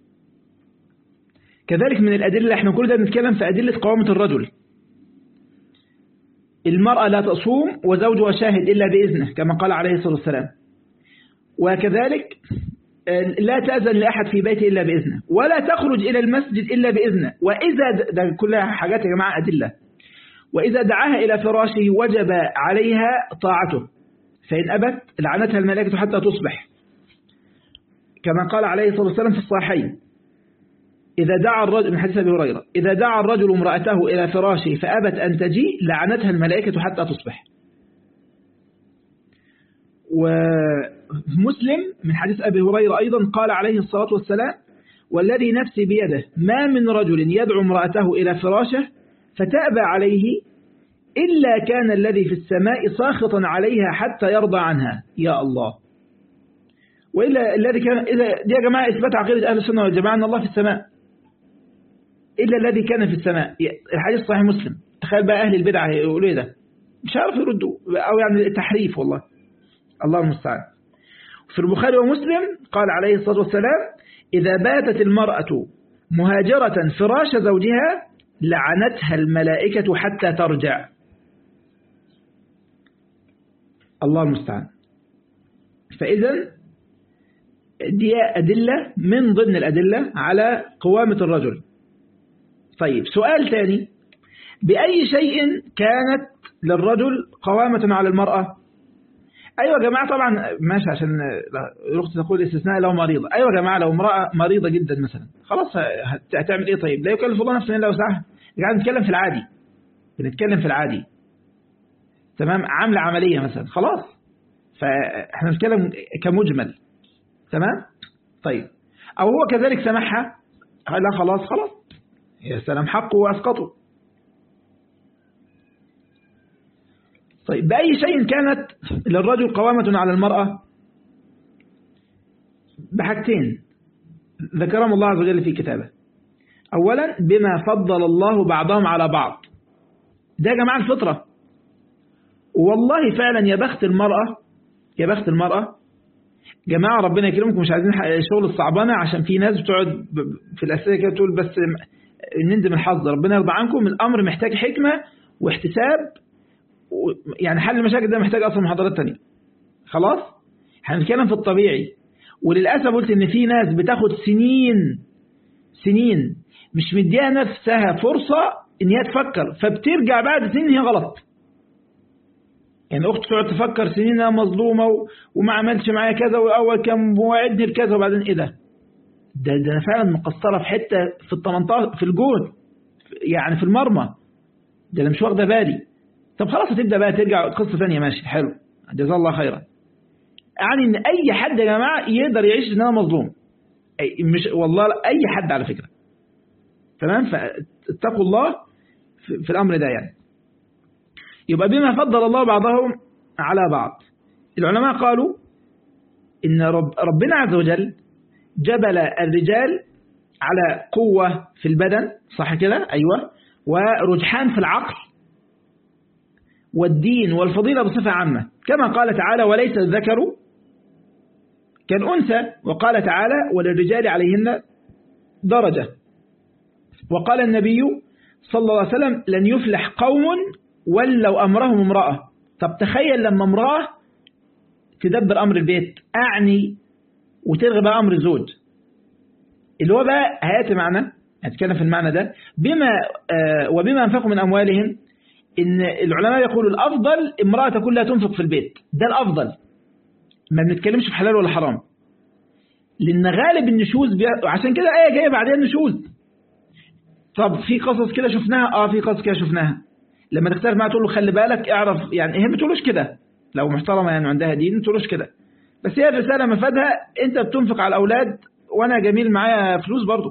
كذلك من الأدلة احنا كل ده بنتكلم في أدلة قوامة الرجل المرأة لا تصوم وزوجها شاهد إلا بإذنه كما قال عليه الصلاة والسلام وكذلك لا تأذن لأحد في بيته إلا بإذنه ولا تخرج إلى المسجد إلا بإذنه وإذا ده كلها حاجات يا جماعة أدلة وإذا دعاها إلى فراشه وجب عليها طاعته فإن أبت لعنتها الملائكة حتى تصبح كما قال عليه الصلاة والسلام في الصحيحين إذا دعا الرجل من حديث أبي هريرة إذا دعا الرجل امرأته إلى فراشه فأبت أن تجيء لعنتها الملائكة حتى تصبح ومسلم من حديث أبي هريرة أيضا قال عليه الصلاة والسلام والذي نفسي بيده ما من رجل يدعو امرأته إلى فراشه فتأبى عليه إلا كان الذي في السماء ساخطا عليها حتى يرضى عنها يا الله وإلا الذي كان إذا دي يا جماعة إثبات عقيدة أهل السنة والجماعة أن الله في السماء إلا الذي كان في السماء الحديث صحيح مسلم تخيل بقى أهل البدع يقولوا إيه ده مش عارف يردوا أو يعني تحريف والله الله المستعان في البخاري ومسلم قال عليه الصلاة والسلام إذا باتت المرأة مهاجرة فراش زوجها لعنتها الملائكة حتى ترجع الله المستعان فإذا دي أدلة من ضمن الأدلة على قوامة الرجل طيب سؤال ثاني بأي شيء كانت للرجل قوامة على المرأة أيوة يا جماعة طبعا ماشي عشان الأخت تقول استثناء لو مريضة أيوة يا جماعة لو امرأة مريضة جدا مثلا خلاص هتعمل إيه طيب لا يكلف الله نفسا إلا وسعها قاعد نتكلم في العادي بنتكلم في العادي تمام عاملة عملية مثلا خلاص فاحنا نتكلم كمجمل تمام طيب أو هو كذلك سمحها لا خلاص خلاص يا سلام حقه وأسقطه طيب بأي شيء كانت للرجل قوامة على المرأة بحاجتين ذكرهم الله عز وجل في كتابه أولا بما فضل الله بعضهم على بعض ده يا جماعة الفطرة والله فعلا يا بخت المرأة يا بخت المرأة جماعة ربنا يكرمكم مش عايزين شغل الصعبانة عشان في ناس بتقعد في الأسئلة كده تقول بس نندم الحظ ربنا يرضى عنكم الأمر محتاج حكمة واحتساب يعني حل المشاكل ده محتاج أصلا محاضرات تانية خلاص هنتكلم في الطبيعي وللأسف قلت إن في ناس بتاخد سنين سنين مش مديها نفسها فرصة إن هي تفكر فبترجع بعد سنين هي غلط يعني أخت تقعد تفكر سنين أنا مظلومة وما عملتش معايا كذا وأول كان موعدني بكذا وبعدين إيه ده ده ده فعلا مقصرة في حتة في ال 18 في الجون يعني في المرمى ده أنا مش واخده بالي طب خلاص هتبدأ بقى ترجع قصة ثانية ماشي حلو جزاه الله خيرا يعني ان اي حد يا جماعة يقدر يعيش ان انا مظلوم مش والله اي حد على فكرة تمام فاتقوا الله في الامر ده يعني يبقى بما فضل الله بعضهم على بعض العلماء قالوا ان رب ربنا عز وجل جبل الرجال على قوة في البدن صح كده ايوه ورجحان في العقل والدين والفضيلة بصفة عامة كما قال تعالى وليس الذكر كالأنثى وقال تعالى وللرجال عليهن درجة وقال النبي صلى الله عليه وسلم لن يفلح قوم ولو أمرهم امرأة طب تخيل لما امرأة تدبر أمر البيت أعني وتلغي بقى أمر الزوج اللي هو بقى هياتي معنا هنتكلم في المعنى ده بما آه وبما أنفقوا من أموالهم إن العلماء يقولوا الأفضل امرأة تكون لا تنفق في البيت ده الأفضل ما بنتكلمش في حلال ولا حرام لأن غالب النشوز بي... عشان كده آية جاية بعدين النشوز طب في قصص كده شفناها اه في قصص كده شفناها لما تختلف معاها تقول له خلي بالك اعرف يعني هي ما بتقولوش كده لو محترمه يعني عندها دين ما تقولوش كده بس هي الرساله مفادها انت بتنفق على الاولاد وانا جميل معايا فلوس برضه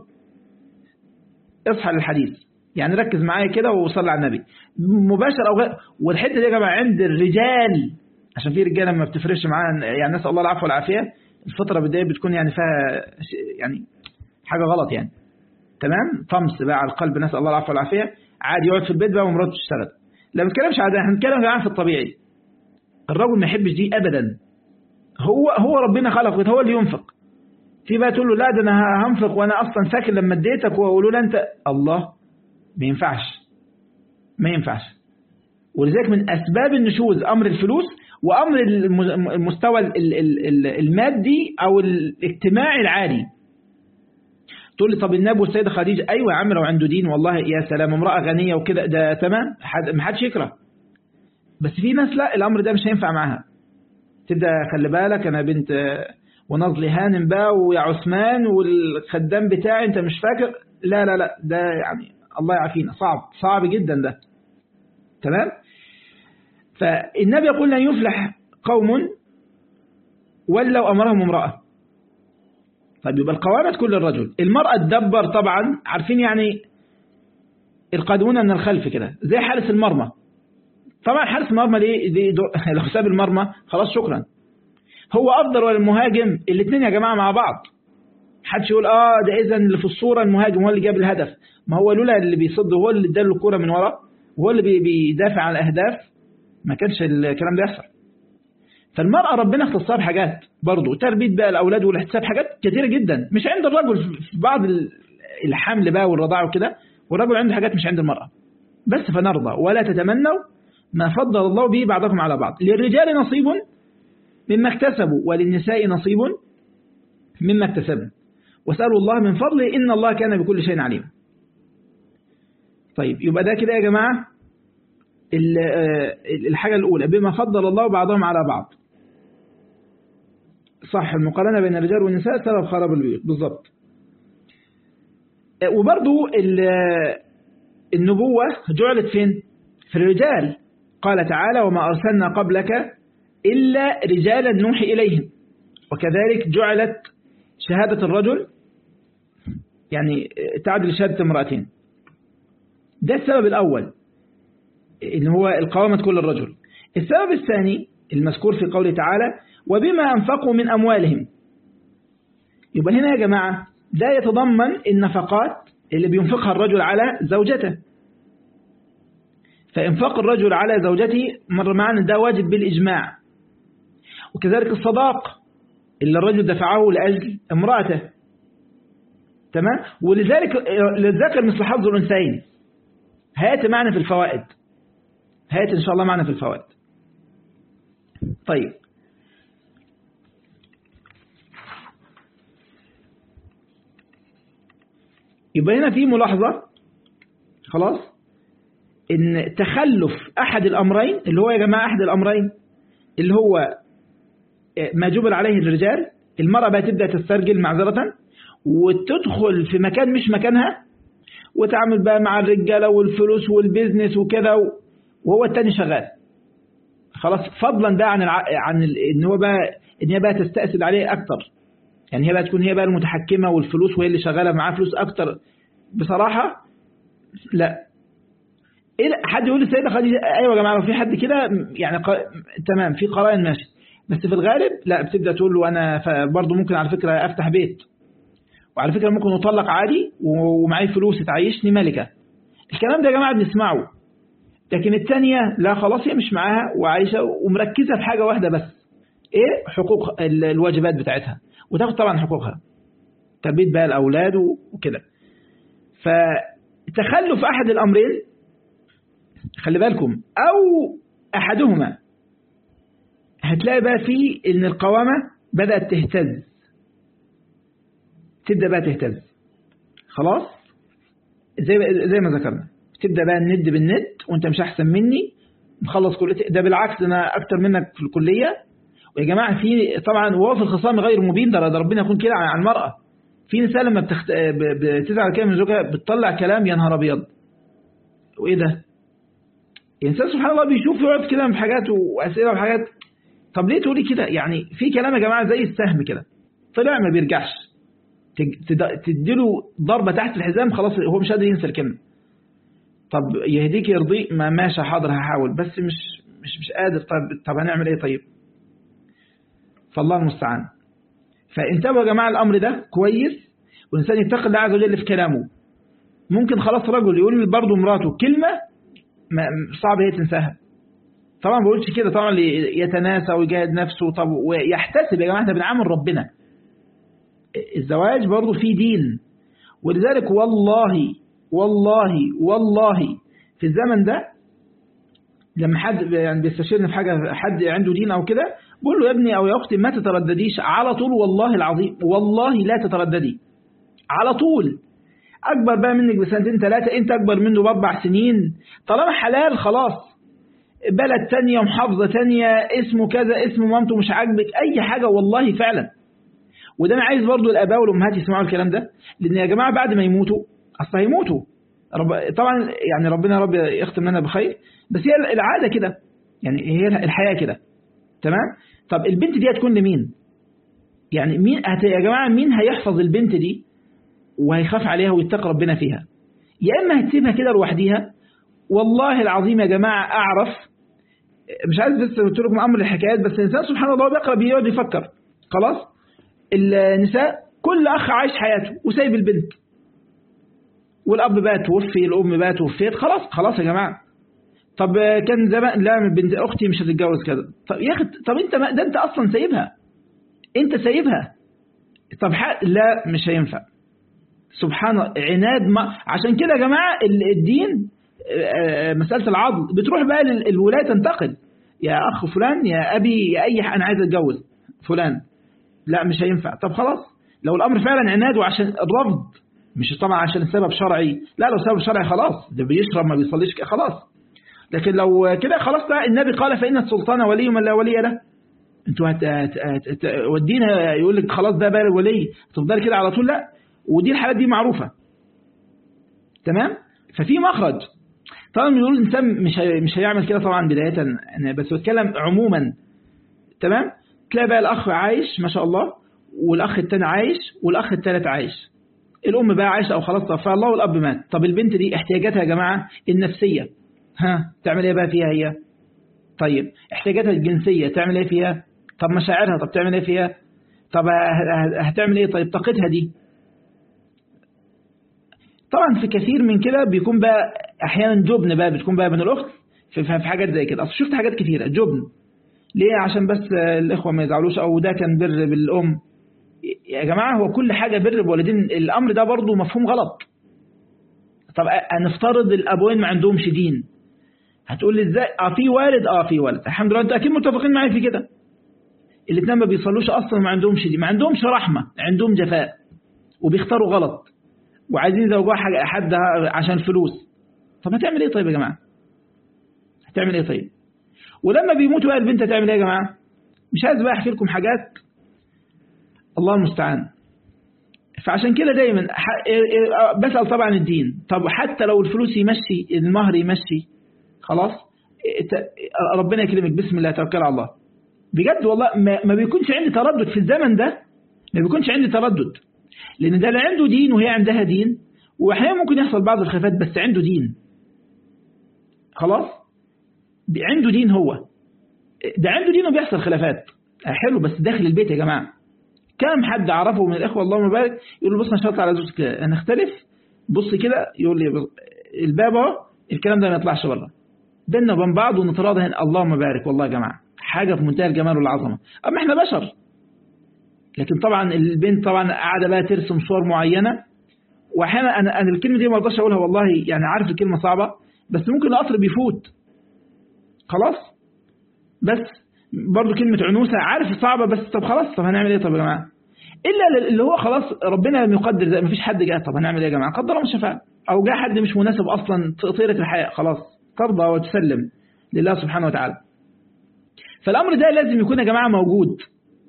اصحى للحديث يعني ركز معايا كده وصلي على النبي مباشر او غير والحته دي يا جماعه عند الرجال عشان في رجاله ما بتفرقش معاها يعني نسال الله العفو والعافيه الفتره بدايه بتكون يعني فيها يعني حاجه غلط يعني تمام طمس بقى على القلب نسال الله العفو والعافيه عادي يقعد في البيت بقى ومراته تشتغل لا ما بنتكلمش عادي احنا بنتكلم يا جماعه في الطبيعي الرجل ما يحبش دي ابدا هو هو ربنا خلقه هو اللي ينفق في بقى تقول له لا ده انا هنفق وانا اصلا فاكر لما اديتك ويقولوا له انت الله ما ينفعش ما ينفعش ولذلك من اسباب النشوز امر الفلوس وامر المستوى المادي او الاجتماعي العالي تقول لي طب النبي والسيده خديجه ايوه يا عم لو عنده دين والله يا سلام امراه غنيه وكده ده تمام ما حدش يكره بس في ناس لا الامر ده مش هينفع معاها تبدا خلي بالك انا بنت ونظلي هانم بقى ويا عثمان والخدام بتاعي انت مش فاكر لا لا لا ده يعني الله يعافينا صعب صعب جدا ده تمام فالنبي يقول لن يفلح قوم ولو امرهم امراه طيب يبقى القوامة تكون للرجل المرأة تدبر طبعا عارفين يعني القادمون من الخلف كده زي حارس المرمى طبعا حارس المرمى دي, دي لو حساب المرمى خلاص شكرا هو افضل ولا المهاجم الاثنين يا جماعه مع بعض حدش يقول اه ده اذا اللي في الصوره المهاجم هو اللي جاب الهدف ما هو لولا اللي بيصد هو اللي اداله الكوره من ورا وهو اللي بيدافع عن الاهداف ما كانش الكلام ده يحصل فالمرأة ربنا اختصها بحاجات برضه تربية بقى الأولاد والاحتساب حاجات كثيرة جدا مش عند الرجل في بعض الحمل بقى والرضاعة وكده والرجل عنده حاجات مش عند المرأة بس فنرضى ولا تتمنوا ما فضل الله به بعضكم على بعض للرجال نصيب مما اكتسبوا وللنساء نصيب مما اكتسبوا واسألوا الله من فضله إن الله كان بكل شيء عليم طيب يبقى ده كده يا جماعة الحاجة الأولى بما فضل الله بعضهم على بعض صح المقارنة بين الرجال والنساء سبب خراب البيوت بالضبط وبرضو النبوة جعلت فين في الرجال قال تعالى وما أرسلنا قبلك إلا رجالا نوحي إليهم وكذلك جعلت شهادة الرجل يعني تعدل شهادة امرأتين ده السبب الأول إن هو القوامة كل الرجل السبب الثاني المذكور في قوله تعالى وبما أنفقوا من أموالهم يبقى هنا يا جماعة ده يتضمن النفقات اللي بينفقها الرجل على زوجته فإنفاق الرجل على زوجته مر معنا ده واجب بالإجماع وكذلك الصداق اللي الرجل دفعه لأجل امرأته تمام ولذلك للذكر مثل حظ الأنثيين هيأتي معنا في الفوائد هيأتي إن شاء الله معنا في الفوائد طيب يبقى هنا في ملاحظة خلاص ان تخلف احد الامرين اللي هو يا جماعة احد الامرين اللي هو ما جبل عليه الرجال المرأة بقى تبدأ تسترجل معذرة وتدخل في مكان مش مكانها وتعمل بقى مع الرجالة والفلوس والبيزنس وكده وهو التاني شغال خلاص فضلا بقى عن الع... عن ال... ان هو بقى ان هي بقى تستأسد عليه اكتر يعني هي بقى تكون هي بقى المتحكمة والفلوس وهي اللي شغالة معاه فلوس اكتر بصراحة لا إيه حد يقول للسيدة خديجة ايوه يا جماعة في حد كده يعني ق... تمام في قرائن ماشي بس في الغالب لا بتبدأ تقول له انا برضه ممكن على فكرة افتح بيت وعلى فكرة ممكن اطلق عادي ومعي فلوس تعيشني ملكة الكلام ده يا جماعة بنسمعه لكن الثانية لا خلاص هي مش معاها وعايشة ومركزة في حاجة واحدة بس ايه حقوق الواجبات بتاعتها وتاخد طبعا حقوقها تربية بقى الأولاد وكده فتخلف أحد الأمرين خلي بالكم أو أحدهما هتلاقي بقى فيه ان القوامة بدأت تهتز تبدأ بقى تهتز خلاص زي زي ما ذكرنا تبدأ بقى الند بالند وانت مش احسن مني مخلص كليتي ده بالعكس انا اكتر منك في الكلية ويا جماعة في طبعا وهو في الخصام غير مبين ده ده ربنا يكون كده عن المرأة في نساء لما بتخت... بتزعل كده من زوجها بتطلع كلام يا نهار ابيض وايه ده الانسان سبحان الله بيشوف يقعد كده في حاجات واسئله وحاجات طب ليه تقولي كده يعني في كلام يا جماعه زي السهم كده طلع ما بيرجعش تديله ضربه تحت الحزام خلاص هو مش قادر ينسى الكلمه طب يهديك يرضيك ما ماشي حاضر هحاول بس مش مش مش قادر طب طب هنعمل ايه طيب فالله المستعان فانتبهوا يا جماعه الامر ده كويس والانسان يتقي الله عز وجل في كلامه ممكن خلاص رجل يقول برضه مراته كلمه صعب هي تنساها طبعا ما بقولش كده طبعا يتناسى ويجاهد نفسه طب ويحتسب يا جماعه احنا بنعامل ربنا الزواج برضه فيه دين ولذلك والله والله والله في الزمن ده لما حد يعني بيستشيرني في حاجه حد عنده دين او كده بقول له يا ابني او يا اختي ما تتردديش على طول والله العظيم والله لا تترددي على طول اكبر بقى منك بسنتين ثلاثه انت اكبر منه باربع سنين طالما حلال خلاص بلد تانية محافظة تانية اسمه كذا اسم مامته مش عاجبك اي حاجة والله فعلا وده انا عايز برضو الاباء والامهات يسمعوا الكلام ده لان يا جماعة بعد ما يموتوا اصل هيموتوا رب طبعا يعني ربنا رب يختم لنا بخير بس هي العادة كده يعني هي الحياة كده تمام طب البنت دي هتكون لمين يعني مين يا جماعة مين هيحفظ البنت دي وهيخاف عليها ويتقي ربنا فيها يا إما هتسيبها كده لوحديها والله العظيم يا جماعة أعرف مش عايز بس قلت لكم أمر الحكايات بس الإنسان سبحان الله بيقرأ بيقعد يفكر خلاص النساء كل أخ عايش حياته وسايب البنت والأب بقى توفي الأم بقى توفيت خلاص خلاص يا جماعة طب كان زمان لا بنت أختي مش هتتجوز كده طب يا أخي طب أنت ما ده أنت أصلا سايبها أنت سايبها طب لا مش هينفع سبحان عناد ما عشان كده يا جماعة الدين مسألة العضل بتروح بقى للولاية تنتقل يا أخ فلان يا أبي يا أي أنا عايز أتجوز فلان لا مش هينفع طب خلاص لو الأمر فعلا عناد وعشان الرفض مش طبعا عشان سبب شرعي لا لو سبب شرعي خلاص ده بيشرب ما بيصليش خلاص لكن لو كده خلاص بقى النبي قال فإن السلطان ولي من لا ولي له انتوا هت... هت... هت... ودينا يقول لك خلاص ده بقى ولي تفضل كده على طول لا ودي الحالات دي معروفة تمام ففي مخرج طبعا بنقول الإنسان مش هي... مش هيعمل كده طبعا بداية أنا بس بتكلم عموما تمام تلاقي بقى الأخ عايش ما شاء الله والأخ التاني عايش والأخ التالت عايش الأم بقى عايشة أو خلاص توفاها الله والأب مات طب البنت دي احتياجاتها يا جماعة النفسية ها تعمل ايه بقى فيها هي طيب احتياجاتها الجنسية تعمل ايه فيها طب مشاعرها طب تعمل ايه فيها طب هتعمل ايه طيب طاقتها دي طبعا في كثير من كده بيكون بقى احيانا جبن بقى بتكون بقى من الاخت في, في حاجات زي كده اصل شفت حاجات كثيره جبن ليه عشان بس الاخوه ما يزعلوش او ده كان بر بالام يا جماعه هو كل حاجه بر بوالدين الامر ده برضو مفهوم غلط طب هنفترض الابوين ما عندهمش دين هتقول لي ازاي اه في والد اه في والد الحمد لله انتوا اكيد متفقين معايا في كده الاثنين ما بيصلوش اصلا ما عندهمش دين ما عندهمش رحمه عندهم جفاء وبيختاروا غلط وعايزين يزوجوها حاجه حد عشان فلوس طب هتعمل ايه طيب يا جماعه هتعمل ايه طيب ولما بيموتوا بقى البنت هتعمل ايه يا جماعه مش عايز بقى احكي لكم حاجات الله المستعان فعشان كده دايما بسأل طبعا الدين طب حتى لو الفلوس يمشي المهر يمشي خلاص ربنا يكرمك بسم الله توكل على الله بجد والله ما بيكونش عندي تردد في الزمن ده ما بيكونش عندي تردد لأن ده اللي عنده دين وهي عندها دين وأحيانا ممكن يحصل بعض الخلافات بس عنده دين خلاص عنده دين هو ده عنده دين وبيحصل خلافات حلو بس داخل البيت يا جماعة كم حد عرفه من الإخوة اللهم بارك يقول له بص أنا شرط على زوجتك هنختلف بص كده يقول لي الباب اهو الكلام ده ما يطلعش بره بيننا وبين بعض ونتراضى هنا اللهم بارك والله يا جماعة حاجة في منتهى الجمال والعظمة أما احنا بشر لكن طبعا البنت طبعا قاعدة بقى ترسم صور معينة واحيانا انا انا الكلمه دي ما اقدرش اقولها والله يعني عارف الكلمه صعبه بس ممكن القطر بيفوت خلاص بس برضو كلمة عنوسة عارف صعبة بس طب خلاص طب هنعمل ايه طب يا جماعة إلا اللي هو خلاص ربنا لم يقدر زي ما فيش حد جاء طب هنعمل ايه يا جماعة قدر الله الشفاعة أو جاء حد مش مناسب أصلا طيرة الحياة خلاص ترضى وتسلم لله سبحانه وتعالى فالأمر ده لازم يكون يا جماعة موجود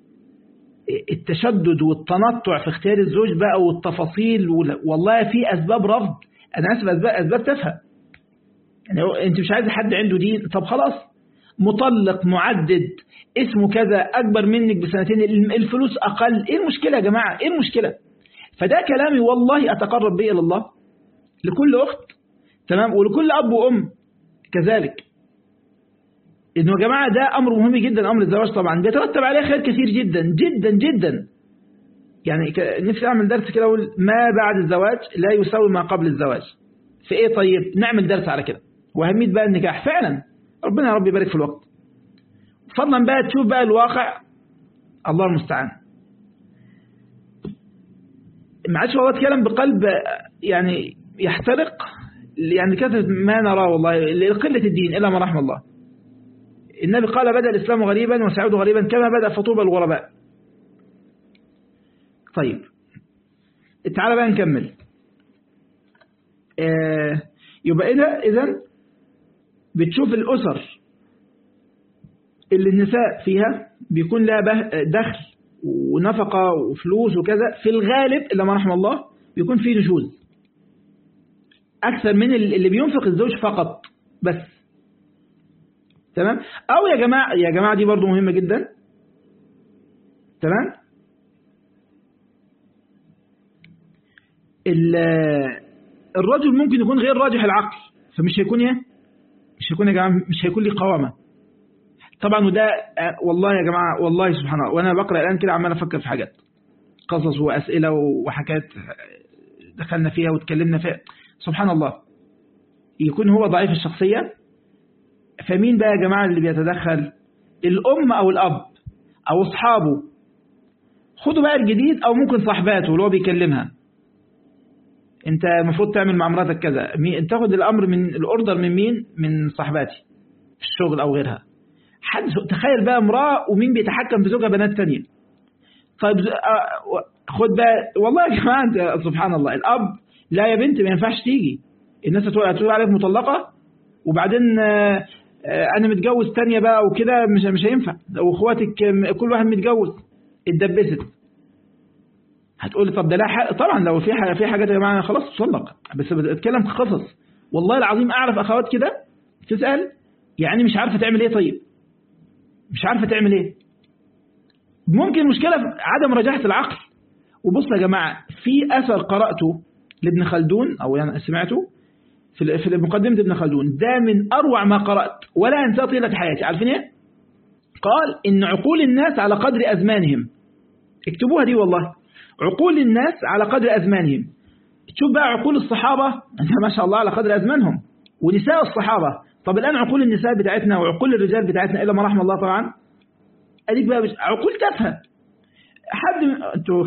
التشدد والتنطع في اختيار الزوج بقى والتفاصيل والله في أسباب رفض أنا أسف أسباب, أسباب تافهه يعني أنت مش عايز حد عنده دين طب خلاص مطلق معدد اسمه كذا أكبر منك بسنتين الفلوس أقل إيه المشكلة يا جماعة إيه المشكلة فده كلامي والله أتقرب به إلى الله لكل أخت تمام ولكل أب وأم كذلك إنه يا جماعة ده أمر مهم جدا أمر الزواج طبعا بيترتب عليه خير كثير جدا جدا جدا يعني نفسي أعمل درس كده أقول ما بعد الزواج لا يساوي ما قبل الزواج في إيه طيب نعمل درس على كده وأهمية بقى النكاح فعلا ربنا يا رب يبارك في الوقت فضلا بقى تشوف بقى الواقع الله المستعان ما عادش والله اتكلم بقلب يعني يحترق يعني كثرة ما نراه والله لقلة الدين إلا ما رحم الله النبي قال بدأ الإسلام غريبا وسعود غريبا كما بدأ فطوبى الغرباء طيب تعال بقى نكمل آه يبقى إذا إذا بتشوف الأسر اللي النساء فيها بيكون لها دخل ونفقة وفلوس وكذا في الغالب إلا ما رحم الله بيكون فيه نشوز أكثر من اللي بينفق الزوج فقط بس تمام أو يا جماعة يا جماعة دي برضو مهمة جدا تمام الرجل ممكن يكون غير راجح العقل فمش هيكون ايه مش هيكون يا جماعة مش هيكون لي قوامة طبعا وده والله يا جماعة والله سبحان الله وأنا بقرأ الآن كده عمال أفكر في حاجات قصص وأسئلة وحكايات دخلنا فيها وتكلمنا فيها سبحان الله يكون هو ضعيف الشخصية فمين بقى يا جماعة اللي بيتدخل الأم أو الأب أو أصحابه خدوا بقى الجديد أو ممكن صاحباته اللي هو بيكلمها انت المفروض تعمل مع مراتك كذا تاخد الأمر من الأوردر من مين من صاحباتي في الشغل أو غيرها حد تخيل بقى امرأة ومين بيتحكم في زوجها بنات تانية طيب خد بقى والله يا جماعة انت سبحان الله الأب لا يا بنت ما ينفعش تيجي الناس هتقول عليك مطلقة وبعدين انا متجوز تانية بقى وكده مش مش هينفع واخواتك كل واحد متجوز اتدبست هتقول طب ده لا حق طبعا لو في حاجة في حاجات يا جماعه خلاص تطلق بس بتكلم في قصص والله العظيم اعرف اخوات كده تسال يعني مش عارفه تعمل ايه طيب مش عارفه تعمل ايه ممكن المشكله في عدم رجاحه العقل وبصوا يا جماعه في اثر قراته لابن خلدون او يعني سمعته في في مقدمة ابن خلدون ده من أروع ما قرأت ولا أنساه طيلة حياتي عارفين إيه؟ قال إن عقول الناس على قدر أزمانهم اكتبوها دي والله عقول الناس على قدر أزمانهم تشوف بقى عقول الصحابة ما شاء الله على قدر أزمانهم ونساء الصحابة طب الآن عقول النساء بتاعتنا وعقول الرجال بتاعتنا إلا ما رحم الله طبعا أديك بقى بش... عقول تافهة حد انتوا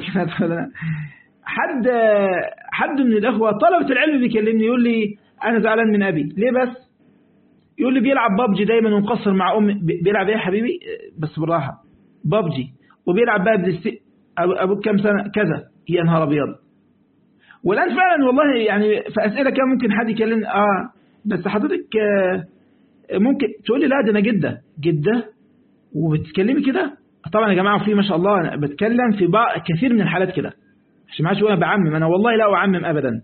حد حد من الأخوة طلبة العلم بيكلمني يقول لي أنا زعلان من أبي ليه بس يقول لي بيلعب بابجي دايما ومقصر مع أمي بيلعب إيه يا حبيبي بس بالراحة بابجي وبيلعب بقى بلاي أبوك كام سنة كذا يا نهار أبيض والآن فعلا والله يعني في أسئلة كان ممكن حد يكلمني آه بس حضرتك آه ممكن تقول لي لا ده أنا جدة جدة وبتتكلمي كده طبعا يا جماعة في ما شاء الله أنا بتكلم في بعض كثير من الحالات كده عشان ما عادش أنا بعمم أنا والله لا أعمم أبدا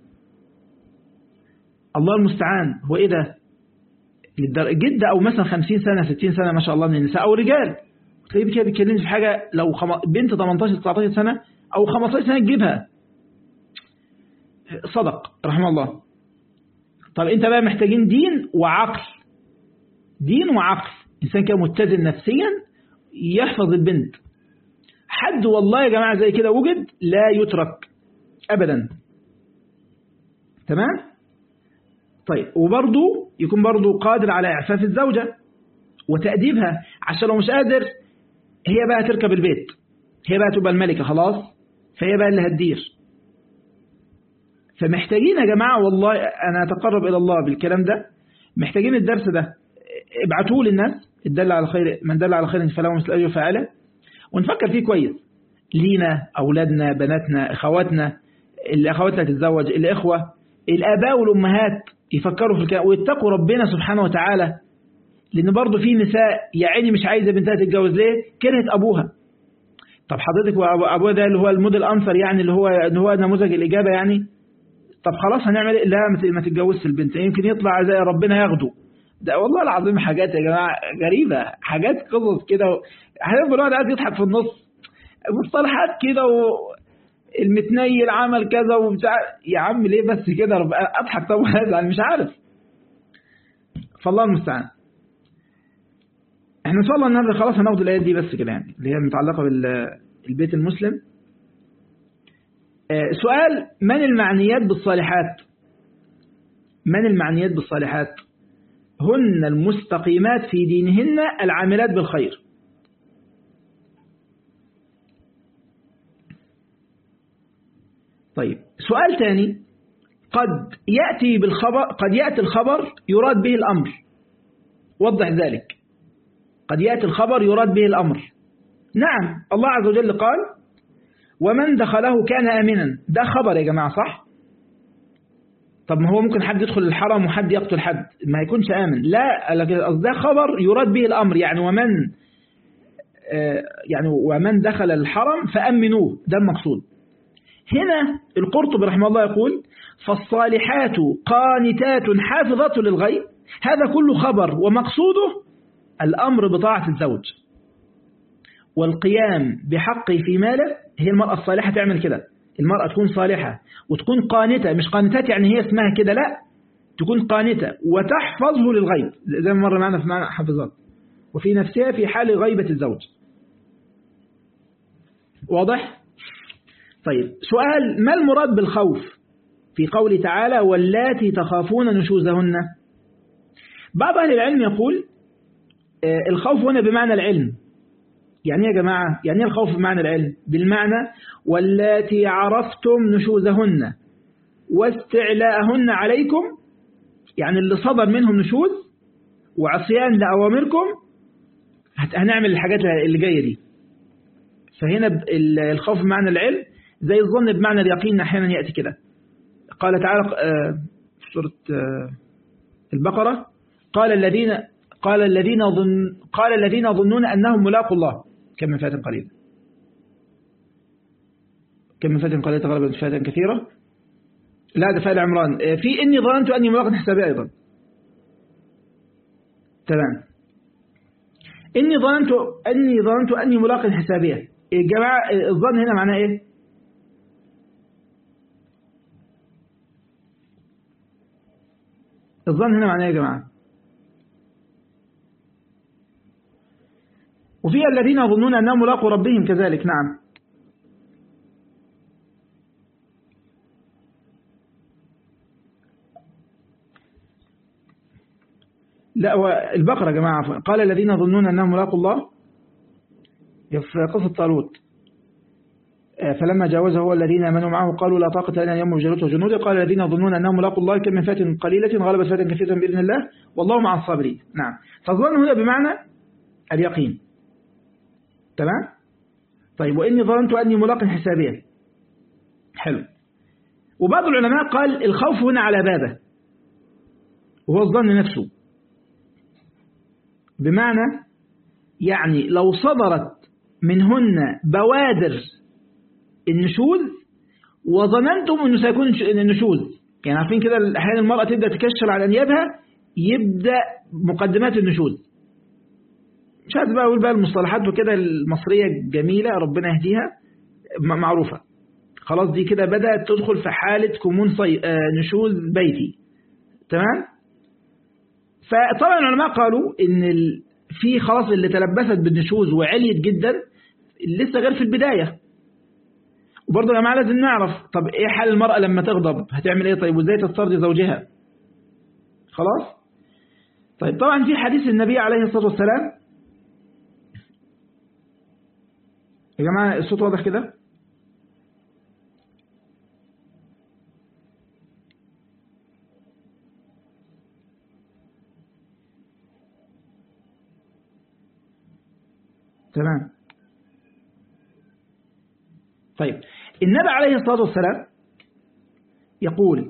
الله المستعان هو إيه ده جدة أو مثلا 50 سنة 60 سنة ما شاء الله من النساء أو رجال تلاقيه كده بيتكلمش في حاجة لو خم... بنت 18 19 سنة أو 15 سنة تجيبها صدق رحمه الله طب أنت بقى محتاجين دين وعقل دين وعقل إنسان كده متزن نفسيا يحفظ البنت حد والله يا جماعة زي كده وجد لا يترك أبدا تمام طيب وبرضه يكون برضه قادر على إعفاف الزوجة وتأديبها عشان لو مش قادر هي بقى تركب البيت هي بقى تبقى الملكة خلاص فهي بقى اللي هتدير فمحتاجين يا جماعة والله أنا أتقرب إلى الله بالكلام ده محتاجين الدرس ده ابعتوه للناس الدل على خير من دل على خير فله مثل أجر فاعله ونفكر فيه كويس لينا أولادنا بناتنا أخواتنا اللي أخواتنا تتزوج الإخوة الآباء والأمهات يفكروا في الكلام ويتقوا ربنا سبحانه وتعالى لأن برضه في نساء يا عيني مش عايزة بنتها تتجوز ليه كرهت أبوها طب حضرتك وأبوها ده اللي هو الموديل أنصر يعني اللي هو اللي هو نموذج الإجابة يعني طب خلاص هنعمل ايه لا ما تتجوزش البنت يمكن يطلع زي ربنا ياخده ده والله العظيم حاجات يا جماعة غريبة حاجات قصص كده هنبقى الواحد قاعد يضحك في النص مصطلحات كده والمتنيل عمل كذا وبتاع يا عم ليه بس كده اضحك طب ازعل مش عارف فالله المستعان احنا ان شاء الله النهارده خلاص هناخد الايات دي بس كده يعني اللي هي متعلقه بالبيت المسلم سؤال من المعنيات بالصالحات من المعنيات بالصالحات هن المستقيمات في دينهن العاملات بالخير طيب سؤال ثاني قد يأتي بالخبر قد يأتي الخبر يراد به الأمر وضح ذلك قد يأتي الخبر يراد به الأمر نعم الله عز وجل قال ومن دخله كان آمنا ده خبر يا جماعة صح طب ما هو ممكن حد يدخل الحرم وحد يقتل حد ما يكونش آمن لا ده خبر يراد به الأمر يعني ومن يعني ومن دخل الحرم فأمنوه ده المقصود هنا القرطبي رحمه الله يقول فالصالحات قانتات حافظات للغيب هذا كله خبر ومقصوده الأمر بطاعة الزوج والقيام بحقه في ماله هي المرأة الصالحة تعمل كده المرأة تكون صالحة وتكون قانتة مش قانتات يعني هي اسمها كده لا تكون قانتة وتحفظه للغيب زي ما مر معنا في معنى حفظات وفي نفسها في حال غيبة الزوج واضح؟ طيب سؤال ما المراد بالخوف في قوله تعالى واللاتي تخافون نشوزهن بعض أهل العلم يقول الخوف هنا بمعنى العلم يعني يا جماعة يعني الخوف بمعنى العلم بالمعنى واللاتي عرفتم نشوزهن واستعلاءهن عليكم يعني اللي صدر منهم نشوز وعصيان لأوامركم هنعمل الحاجات اللي جاية دي فهنا الخوف بمعنى العلم زي الظن بمعنى اليقين أحيانا يأتي كده قال تعالى في سورة البقرة قال الذين قال الذين ظن قال الذين يظنون أنهم ملاقوا الله كم من فئة قليلة كم من فئة قليلة غلبت فئة كثيرة لا ده فعل عمران في إني ظننت أني ملاق حسابي أيضا تمام إني ظننت أني ظننت أني ملاق حسابية يا جماعة الظن هنا معناه إيه الظن هنا معناه يا جماعة وفي الذين يظنون أنهم ملاقوا ربهم كذلك نعم لا البقرة يا جماعة قال الذين يظنون أنهم ملاقوا الله في قصة طالوت فلما جاوزه هو الذين امنوا معه قالوا لا طاقة لنا اليوم بجالوت وجنوده قال الذين يظنون أنهم ملاقوا الله كم من فئة قليلة غلبت فئة كثيرة بإذن الله والله مع الصابرين نعم فالظن هنا بمعنى اليقين تمام طيب وإني ظننت أني ملاق حسابيا حلو وبعض العلماء قال الخوف هنا على بابه وهو الظن نفسه بمعنى يعني لو صدرت منهن بوادر النشوذ وظننتم أنه سيكون النشوذ يعني عارفين كده أحيانا المرأة تبدأ تكشر على أنيابها يبدأ مقدمات النشوذ مش عايز بقى أقول بقى المصطلحات وكده المصرية الجميلة ربنا يهديها معروفة خلاص دي كده بدأت تدخل في حالة كمون صي... آه نشوذ بيتي تمام فطبعا العلماء قالوا ان ال... في خلاص اللي تلبست بالنشوذ وعليت جدا لسه غير في البداية وبرضه يا جماعه لازم نعرف طب ايه حال المرأة لما تغضب هتعمل ايه طيب وازاي تسترضي زوجها خلاص طيب طبعا في حديث النبي عليه الصلاة والسلام يا جماعة الصوت واضح كده تمام طيب النبي عليه الصلاة والسلام يقول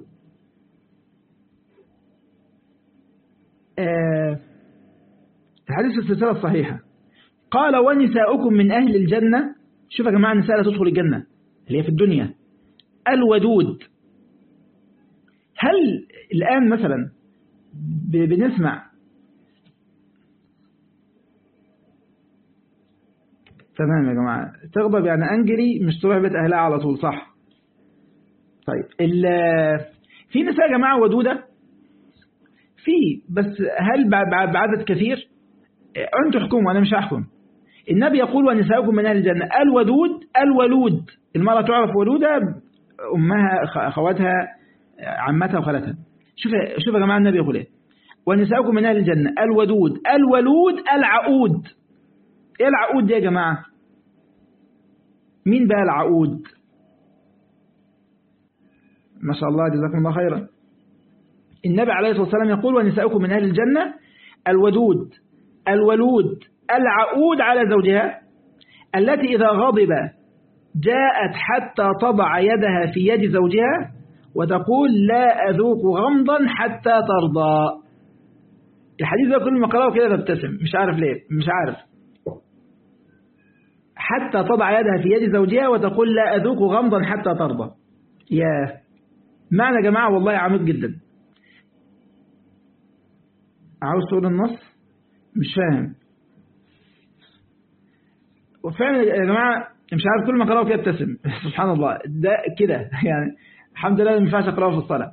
آه الحديث السلسلة الصحيحة قال ونساؤكم من أهل الجنة شوف يا جماعة النساء لا تدخل الجنة اللي هي في الدنيا الودود هل الآن مثلا بنسمع تمام يا جماعة تغضب يعني أنجري مش تروح بيت أهلها على طول صح طيب في نساء يا جماعة ودودة في بس هل بعدد كثير أنتوا احكموا أنا مش هحكم النبي يقول ونساؤكم من أهل الجنة الودود الولود المرأة تعرف ولودة أمها أخواتها عمتها وخالتها شوف شوف يا جماعة النبي يقول إيه ونساؤكم من أهل الجنة الودود الولود العقود إيه العقود دي يا جماعة مين بقى العقود ما شاء الله جزاكم الله خيرا النبي عليه الصلاة والسلام يقول ونساؤكم من أهل الجنة الودود الولود العقود على زوجها التي إذا غضب جاءت حتى تضع يدها في يد زوجها وتقول لا أذوق غمضا حتى ترضى الحديث ده كل ما قرأه كده تبتسم مش عارف ليه مش عارف حتى تضع يدها في يد زوجها وتقول لا أذوق غمضا حتى ترضى يا معنى يا جماعة والله عميق جدا عاوز تقول النص مش فاهم وفعلا يا جماعة مش عارف كل ما قرأه كده ابتسم سبحان الله ده كده يعني الحمد لله ما ينفعش اقراه في الصلاة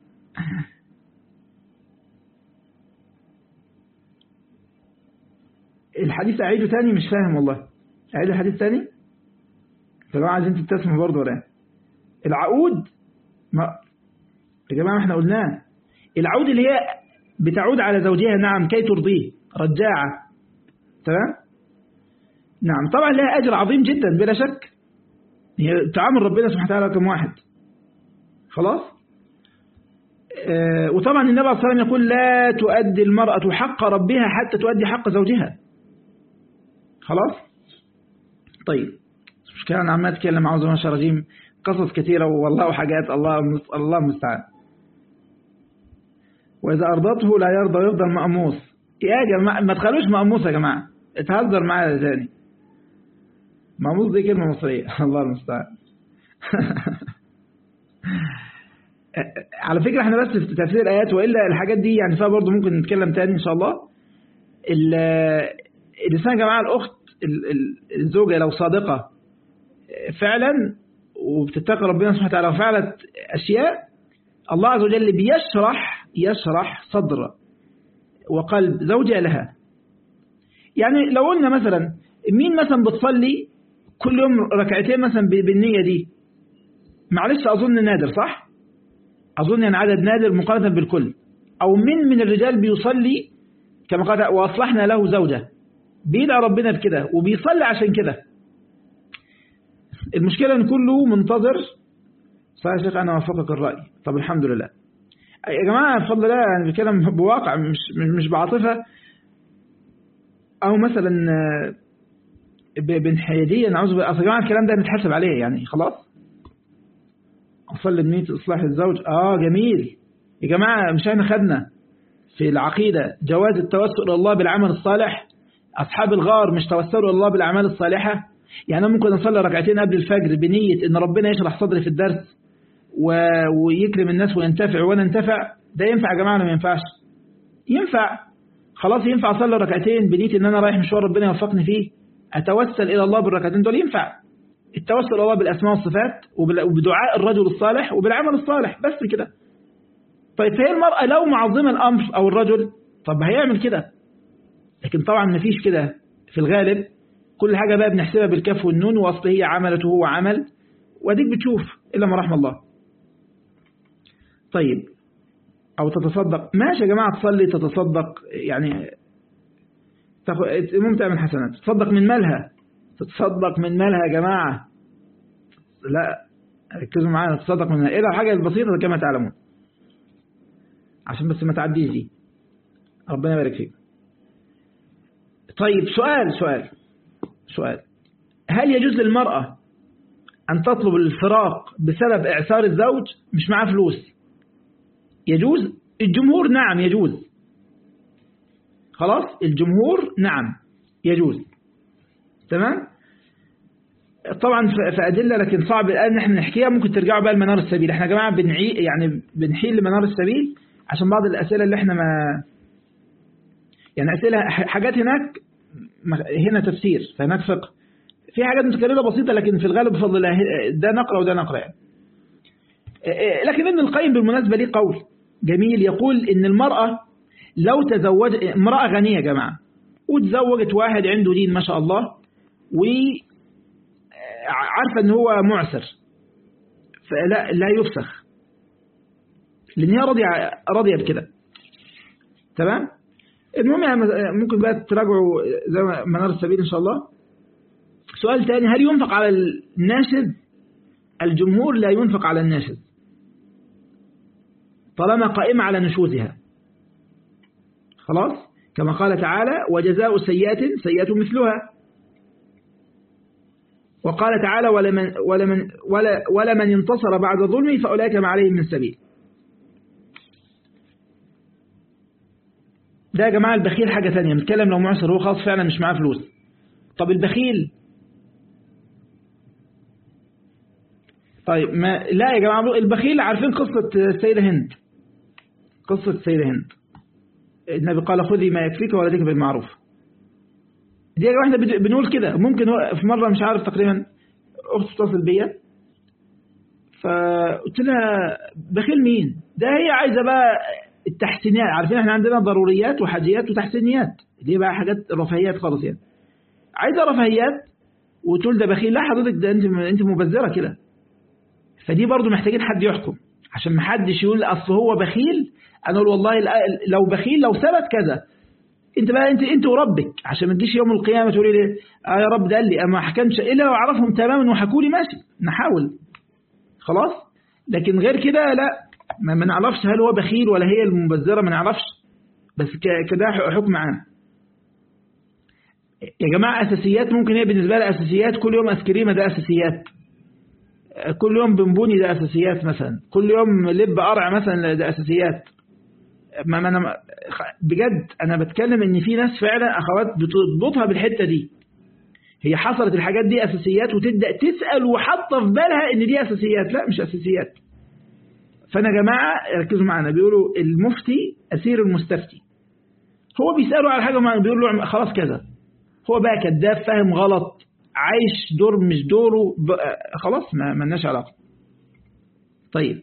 الحديث أعيده تاني مش فاهم والله أعيد الحديث تاني يا جماعة عايزين تبتسموا برضه ولا العقود ما يا جماعة احنا قلناه العود اللي هي بتعود على زوجها نعم كي ترضيه رجاعة تمام نعم طبعا لها أجر عظيم جدا بلا شك هي تعامل ربنا سبحانه وتعالى كم واحد خلاص آه وطبعا النبي عليه الصلاة والسلام يقول لا تؤدي المرأة حق ربها حتى تؤدي حق زوجها خلاص طيب مش كان انا عمال اتكلم عاوز ما شاء رجيم قصص كثيرة والله وحاجات الله الله المستعان وإذا أرضته لا يرضى ويفضل مأموس يا جماعة ما تخلوش مأموس يا جماعة اتهزر معايا تاني مأموس دي كلمة مصرية الله المستعان على فكرة احنا بس في تفسير الآيات وإلا الحاجات دي يعني فيها برضه ممكن نتكلم تاني إن شاء الله الإنسان يا جماعة الأخت الزوجة لو صادقة فعلا وبتتقي ربنا سبحانه وتعالى وفعلت أشياء الله عز وجل بيشرح يشرح صدر وقلب زوجها لها يعني لو قلنا مثلا مين مثلا بتصلي كل يوم ركعتين مثلا بالنية دي معلش أظن نادر صح أظن يعني عدد نادر مقارنة بالكل أو من من الرجال بيصلي كما قال وأصلحنا له زوجة بيدعى ربنا بكده وبيصلي عشان كده المشكلة ان كله منتظر صحيح يا شيخ أنا وافقك الرأي طب الحمد لله يا جماعة بفضل الله يعني بكلام بواقع مش مش بعاطفة أو مثلا بانحيادية نعوذ بالله أصل يا جماعة الكلام ده نتحاسب عليه يعني خلاص أصلي بنية إصلاح الزوج آه جميل يا جماعة مش احنا خدنا في العقيدة جواز التوسل إلى الله بالعمل الصالح أصحاب الغار مش توسلوا إلى الله بالأعمال الصالحة يعني أنا ممكن أصلي ركعتين قبل الفجر بنية إن ربنا يشرح صدري في الدرس و... ويكرم الناس وينتفع وأنا انتفع ده ينفع يا جماعة ولا ما ينفعش ينفع خلاص ينفع أصلي ركعتين بنية إن أنا رايح مشوار ربنا يوفقني فيه أتوسل إلى الله بالركعتين دول ينفع التوسل إلى الله بالأسماء والصفات وبدعاء الرجل الصالح وبالعمل الصالح بس كده طيب فهي المرأة لو معظمة الأمر أو الرجل طب هيعمل كده لكن طبعا مفيش كده في الغالب كل حاجة بقى بنحسبها بالكف والنون وأصل هي عملته هو عمل واديك بتشوف إلا ما رحم الله طيب أو تتصدق ماشي يا جماعة تصلي تتصدق يعني ممتع من حسنات تتصدق من مالها تتصدق من مالها يا جماعة لا ركزوا معانا تتصدق من مالها إيه الحاجة البسيطة كما تعلمون عشان بس ما تعديش دي ربنا يبارك فيك طيب سؤال سؤال سؤال هل يجوز للمرأة أن تطلب الفراق بسبب إعسار الزوج مش معاه فلوس يجوز الجمهور نعم يجوز خلاص الجمهور نعم يجوز تمام طبعا في أدلة لكن صعب الآن نحن نحكيها ممكن ترجعوا بقى لمنار السبيل احنا يا جماعة بنعي يعني بنحيل لمنار السبيل عشان بعض الأسئلة اللي احنا ما يعني أسئلة حاجات هناك هنا تفسير فهناك فقه في حاجات متكررة بسيطة لكن في الغالب بفضل الله ده نقرأ وده نقرأ يعني لكن ابن القيم بالمناسبة ليه قول جميل يقول ان المرأة لو تزوج امرأة غنية يا جماعة وتزوجت واحد عنده دين ما شاء الله وعارفة ان هو معسر فلا لا يفسخ لان هي راضية راضية بكده تمام المهم يعني ممكن بقى تراجعوا زي منار السبيل ان شاء الله سؤال تاني هل ينفق على الناشد الجمهور لا ينفق على الناشد طالما قائمة على نشوزها خلاص كما قال تعالى وجزاء سيئة سيئة مثلها وقال تعالى ولمن, ولمن, ولا ولمن انتصر بعد ظلمه فأولئك ما عليهم من سبيل ده يا جماعة البخيل حاجة ثانية نتكلم لو معسر هو خاص فعلا مش معاه فلوس طب البخيل طيب ما لا يا جماعة البخيل عارفين قصة السيدة هند قصة السيدة هند النبي قال خذي ما يكفيك ولديك بالمعروف دي يا جماعة احنا بنقول كده ممكن في مرة مش عارف تقريبا أخت تتصل بيا فقلت لها بخيل مين ده هي عايزة بقى التحسينيات عارفين احنا عندنا ضروريات وحاجيات وتحسينيات دي بقى حاجات رفاهيات خالص يعني عايزة رفاهيات وتقول ده بخيل لا حضرتك ده انت انت مبذرة كده فدي برضو محتاجين حد يحكم عشان ما حدش يقول اصل هو بخيل انا اقول والله لو بخيل لو ثبت كذا انت بقى انت انت وربك عشان ما تجيش يوم القيامه تقولي لي اه يا رب ده قال لي اما حكمش الا لو اعرفهم تماما وحكوا لي ماشي نحاول خلاص لكن غير كده لا ما نعرفش هل هو بخيل ولا هي المبذره ما نعرفش بس كده حكم عام يا جماعه اساسيات ممكن هي بالنسبه لها اساسيات كل يوم اسكريمه ده اساسيات كل يوم بنبوني ده أساسيات مثلا كل يوم لب قرع مثلا ده أساسيات ما أنا بجد أنا بتكلم إن في ناس فعلا أخوات بتضبطها بالحتة دي هي حصلت الحاجات دي أساسيات وتبدأ تسأل وحاطة في بالها إن دي أساسيات لا مش أساسيات فأنا يا جماعة ركزوا معنا بيقولوا المفتي أسير المستفتي هو بيسألوا على حاجة معينة بيقول له خلاص كذا هو بقى كذاب فاهم غلط عايش دور مش دوره خلاص ما ملناش علاقة طيب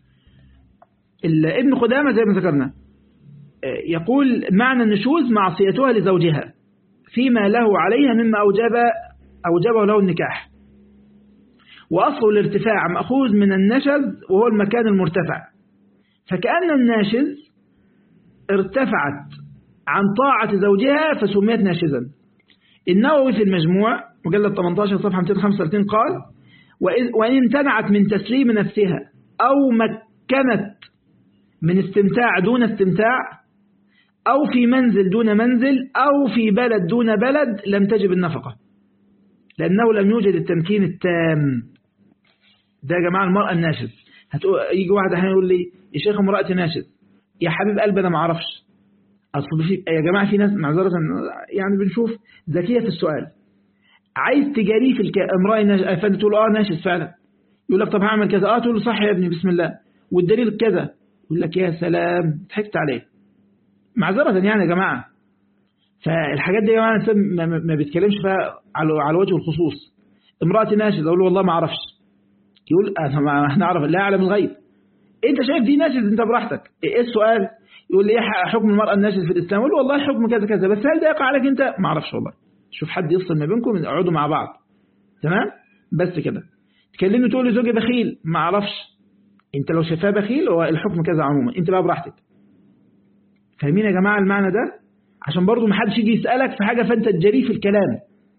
ابن قدامة زي ما ذكرنا يقول معنى النشوز معصيتها لزوجها فيما له عليها مما أوجب أوجبه له النكاح وأصل الارتفاع مأخوذ من النشز وهو المكان المرتفع فكأن الناشز ارتفعت عن طاعة زوجها فسميت ناشزا النووي في المجموع مجلد 18 صفحة 235 قال وإن امتنعت من تسليم نفسها أو مكنت من استمتاع دون استمتاع أو في منزل دون منزل أو في بلد دون بلد لم تجب النفقة لأنه لم يوجد التمكين التام ده يا جماعة المرأة الناشد يجي واحد أحيانا يقول لي يا شيخ امرأتي ناشد يا حبيب قلبي أنا ما اعرفش أصل في يا جماعة في ناس معذرة يعني بنشوف ذكية في السؤال عايز تجاريه في الك... امرأة ناشد فانت تقول اه ناشد فعلا يقول لك طب هعمل كذا اه تقول له صح يا ابني بسم الله والدليل كذا يقول لك يا سلام ضحكت عليه معذرة يعني يا جماعة فالحاجات دي يا جماعة ما, ما بيتكلمش فيها على على وجه الخصوص امرأة ناشد اقول له والله ما اعرفش يقول انا ما نعرف لا اعلم الغيب انت شايف دي ناشد انت براحتك ايه السؤال يقول لي ايه حكم المرأة الناشد في الاسلام اقول له والله حكم كذا كذا بس هل ده يقع عليك انت ما اعرفش والله شوف حد يفصل ما بينكم اقعدوا مع بعض تمام بس كده تكلمني تقول لي زوجي بخيل ما اعرفش انت لو شايفاه بخيل هو الحكم كذا عموما انت بقى براحتك فاهمين يا جماعه المعنى ده عشان برضو ما حدش يجي يسالك في حاجه فانت تجري في الكلام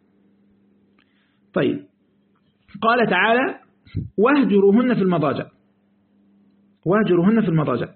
طيب قال تعالى واهجروهن في المضاجع واهجروهن في المضاجع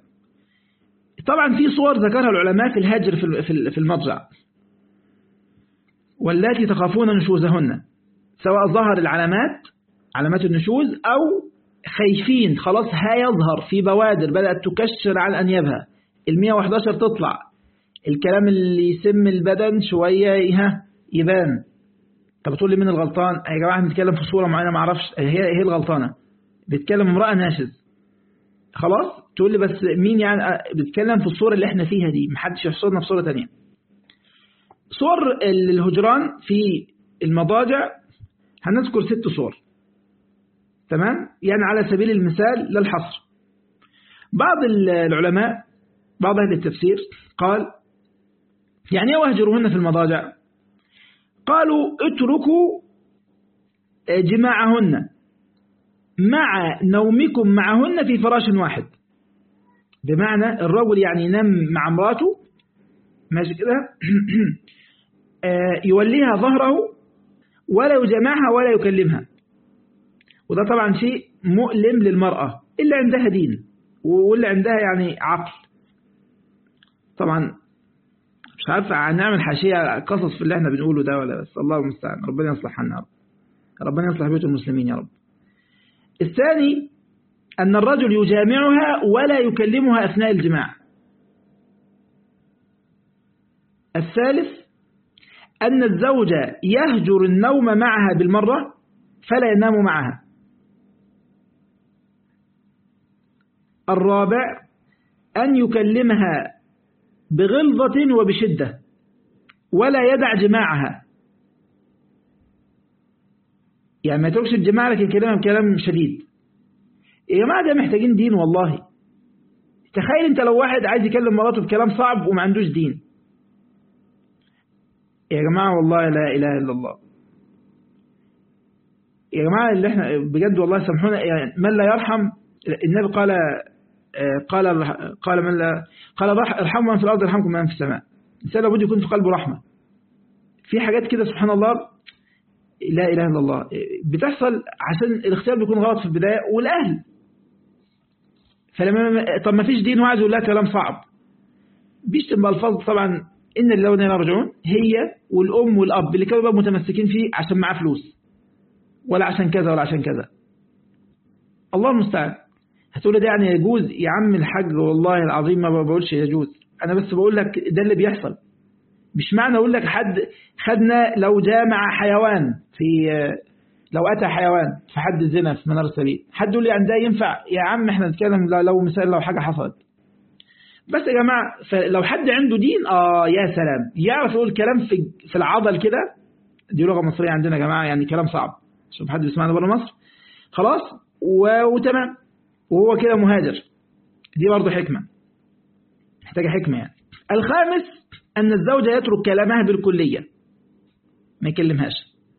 طبعا في صور ذكرها العلماء في الهجر في في المضجع واللاتي تخافون نشوزهن سواء ظهر العلامات علامات النشوز أو خايفين خلاص هيظهر في بوادر بدأت تكشر عن أنيابها ال 111 تطلع الكلام اللي يسم البدن شوية ها يبان طب تقول لي مين الغلطان يا جماعة بنتكلم في صورة معينة ما اعرفش هي هي الغلطانة بتكلم امرأة ناشز خلاص تقول لي بس مين يعني بتكلم في الصورة اللي احنا فيها دي محدش يحصرنا في صورة تانية صور الهجران في المضاجع هنذكر ست صور تمام يعني على سبيل المثال للحصر بعض العلماء بعض أهل التفسير قال يعني ايه واهجروهن في المضاجع قالوا اتركوا جماعهن مع نومكم معهن في فراش واحد بمعنى الرجل يعني ينام مع امراته ماشي كده يوليها ظهره ولا يجمعها ولا يكلمها وده طبعا شيء مؤلم للمرأة إلا عندها دين واللي عندها يعني عقل طبعا مش عارف هنعمل حاشية قصص في اللي احنا بنقوله ده ولا بس الله المستعان ربنا يصلح حالنا يا رب ربنا يصلح بيوت المسلمين يا رب الثاني أن الرجل يجامعها ولا يكلمها أثناء الجماع الثالث أن الزوج يهجر النوم معها بالمرة فلا ينام معها الرابع أن يكلمها بغلظة وبشدة ولا يدع جماعها يعني ما يتركش الجماعة لكن كلامها بكلام شديد يا جماعة ده محتاجين دين والله تخيل انت لو واحد عايز يكلم مراته بكلام صعب وما عندوش دين يا جماعة والله لا إله إلا الله يا جماعة اللي احنا بجد والله سامحونا يعني من لا يرحم النبي قال قال قال من لا قال ارحموا من في الأرض يرحمكم من في السماء الإنسان لابد يكون في قلبه رحمة في حاجات كده سبحان الله لا إله إلا الله بتحصل عشان الاختيار بيكون غلط في البداية والأهل فلما طب ما فيش دين وعايز يقول لها كلام صعب بيشتم بألفاظ طبعا إن الله وإنا يرجعون هي والأم والأب اللي كانوا بقى متمسكين فيه عشان معاه فلوس ولا عشان كذا ولا عشان كذا الله المستعان هتقول ده يعني يجوز يا عم الحاج والله العظيم ما بقولش يجوز أنا بس بقول لك ده اللي بيحصل مش معنى أقول لك حد خدنا لو جامع حيوان في لو أتى حيوان في حد الزنا في منار السبيل حد يقول لي عن ده ينفع يا عم احنا نتكلم لو مثال لو حاجة حصلت بس يا جماعة لو حد عنده دين آه يا سلام يعرف يقول كلام في في العضل كده دي لغة مصرية عندنا يا جماعة يعني كلام صعب شوف حد بيسمعنا بره مصر خلاص وتمام وهو كده مهاجر دي برضه حكمة محتاجة حكمة يعني الخامس أن الزوج يترك كلامها بالكلية ما يكلمهاش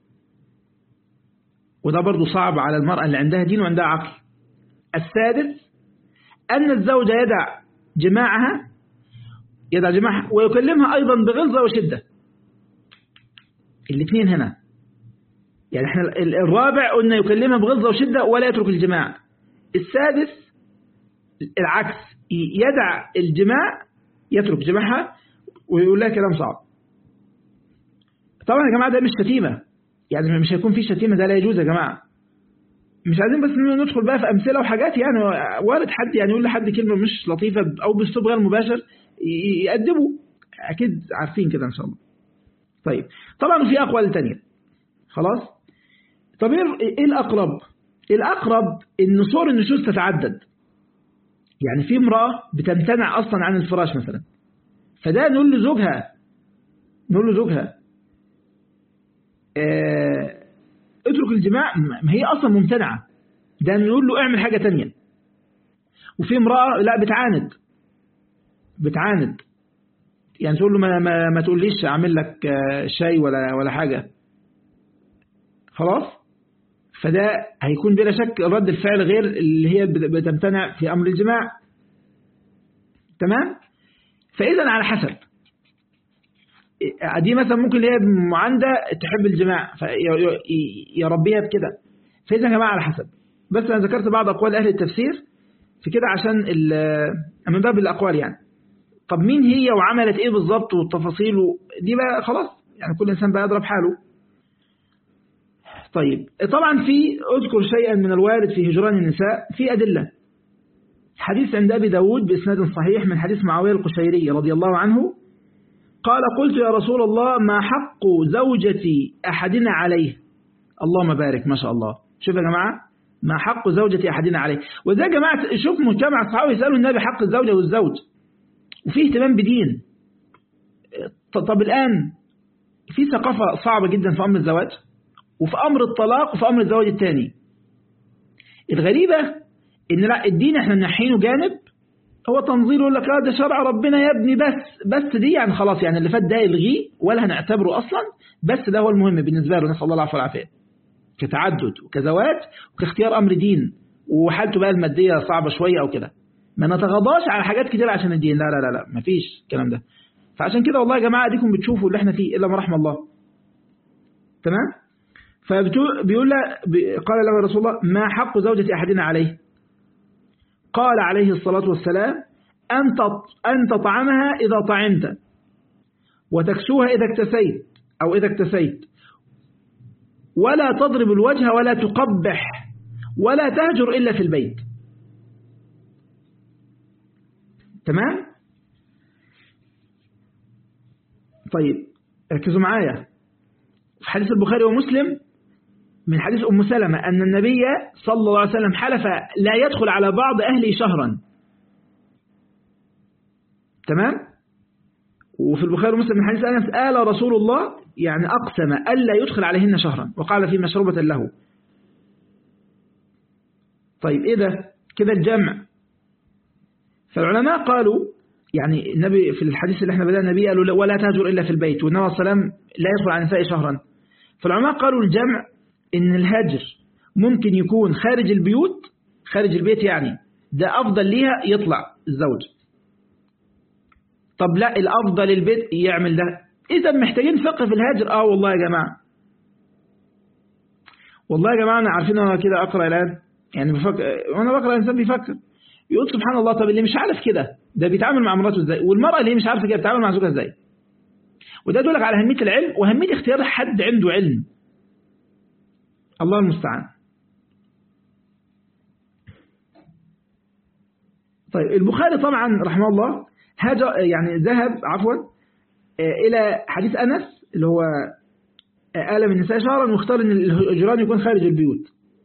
وده برضه صعب على المرأة اللي عندها دين وعندها عقل السادس أن الزوج يدع جماعها يدع جماعها ويكلمها أيضا بغلظة وشدة الاثنين هنا يعني احنا الرابع قلنا يكلمها بغلظة وشدة ولا يترك الجماع السادس العكس يدع الجماع يترك جماعها ويقول لها كلام صعب طبعا يا جماعة ده مش شتيمة يعني مش هيكون في شتيمة ده لا يجوز يا جماعة مش عايزين بس ندخل بقى في أمثلة وحاجات يعني وارد حد يعني يقول لحد كلمة مش لطيفة أو بأسلوب غير مباشر يقدمه أكيد عارفين كده إن شاء الله طيب طبعا في أقوال تانية خلاص طب إيه الأقرب الأقرب إن صور النشوز تتعدد يعني في امرأة بتمتنع أصلا عن الفراش مثلا فده نقول لزوجها نقول لزوجها اه اترك الجماع ما هي أصلا ممتنعة ده نقول له اعمل حاجة تانية وفي امرأة لا بتعاند بتعاند يعني تقول له ما, ما, ما تقوليش اعمل لك شاي ولا ولا حاجة خلاص فده هيكون بلا شك رد الفعل غير اللي هي بتمتنع في أمر الجماع تمام فإذا على حسب دي مثلا ممكن اللي هي معاندة تحب الجماع فيربيها بكده فإذا يا جماعة على حسب بس أنا ذكرت بعض أقوال أهل التفسير في كده عشان من باب الأقوال يعني طب مين هي وعملت إيه بالظبط والتفاصيل دي بقى خلاص يعني كل إنسان بقى يضرب حاله طيب طبعا في أذكر شيئا من الوارد في هجران النساء في أدلة حديث عند أبي داود بإسناد صحيح من حديث معاوية القشيري رضي الله عنه قال قلت يا رسول الله ما حق زوجتي أحدنا عليه اللهم بارك ما شاء الله شوف يا جماعة ما حق زوجة أحدنا عليه وده يا جماعة شوف مجتمع الصحابة يسألوا النبي حق الزوجة والزوج وفي اهتمام بدين طب الآن في ثقافة صعبة جدا في أمر الزواج وفي أمر الطلاق وفي أمر الزواج الثاني الغريبة إن لا الدين احنا منحينه جانب هو تنظير يقول لك لا ده شرع ربنا يا ابني بس بس دي يعني خلاص يعني اللي فات ده يلغيه ولا هنعتبره أصلا بس ده هو المهم بالنسبة له نسأل الله العفو والعافية كتعدد وكزواج وكاختيار أمر دين وحالته بقى المادية صعبة شوية أو كده ما نتغاضاش على حاجات كتير عشان الدين لا لا لا لا مفيش الكلام ده فعشان كده والله يا جماعة اديكم بتشوفوا اللي احنا فيه إلا ما رحم الله تمام فبيقول له قال له رسول الله ما حق زوجة أحدنا عليه قال عليه الصلاة والسلام أن أن تطعمها إذا طعمت وتكسوها إذا اكتسيت أو إذا اكتسيت ولا تضرب الوجه ولا تقبح ولا تهجر إلا في البيت تمام طيب ركزوا معايا في حديث البخاري ومسلم من حديث أم سلمة أن النبي صلى الله عليه وسلم حلف لا يدخل على بعض أهله شهرا تمام وفي البخاري ومسلم من حديث أنس آل رسول الله يعني أقسم ألا يدخل عليهن شهرا وقال في مشروبة له طيب إيه ده كده الجمع فالعلماء قالوا يعني النبي في الحديث اللي احنا بدأنا النبي قالوا ولا تهجر إلا في البيت والنبي صلى الله عليه وسلم لا يدخل على النساء شهرا فالعلماء قالوا الجمع إن الهجر ممكن يكون خارج البيوت خارج البيت يعني ده أفضل ليها يطلع الزوج طب لا الأفضل البيت يعمل ده إذا محتاجين فقه في الهجر آه والله يا جماعة والله يا جماعة أنا عارفين أنا كده أقرأ الآن يعني بفكر وأنا بقرأ الإنسان بيفكر يقول سبحان الله طب اللي مش عارف كده ده بيتعامل مع مراته ازاي والمرأة اللي مش عارفة كده بتتعامل مع زوجها ازاي وده يدلك على أهمية العلم وأهمية اختيار حد عنده علم الله المستعان طيب البخاري طبعا رحمه الله هذا يعني ذهب عفوا إلى حديث أنس اللي هو آل من النساء شهرا واختار أن الهجران يكون خارج البيوت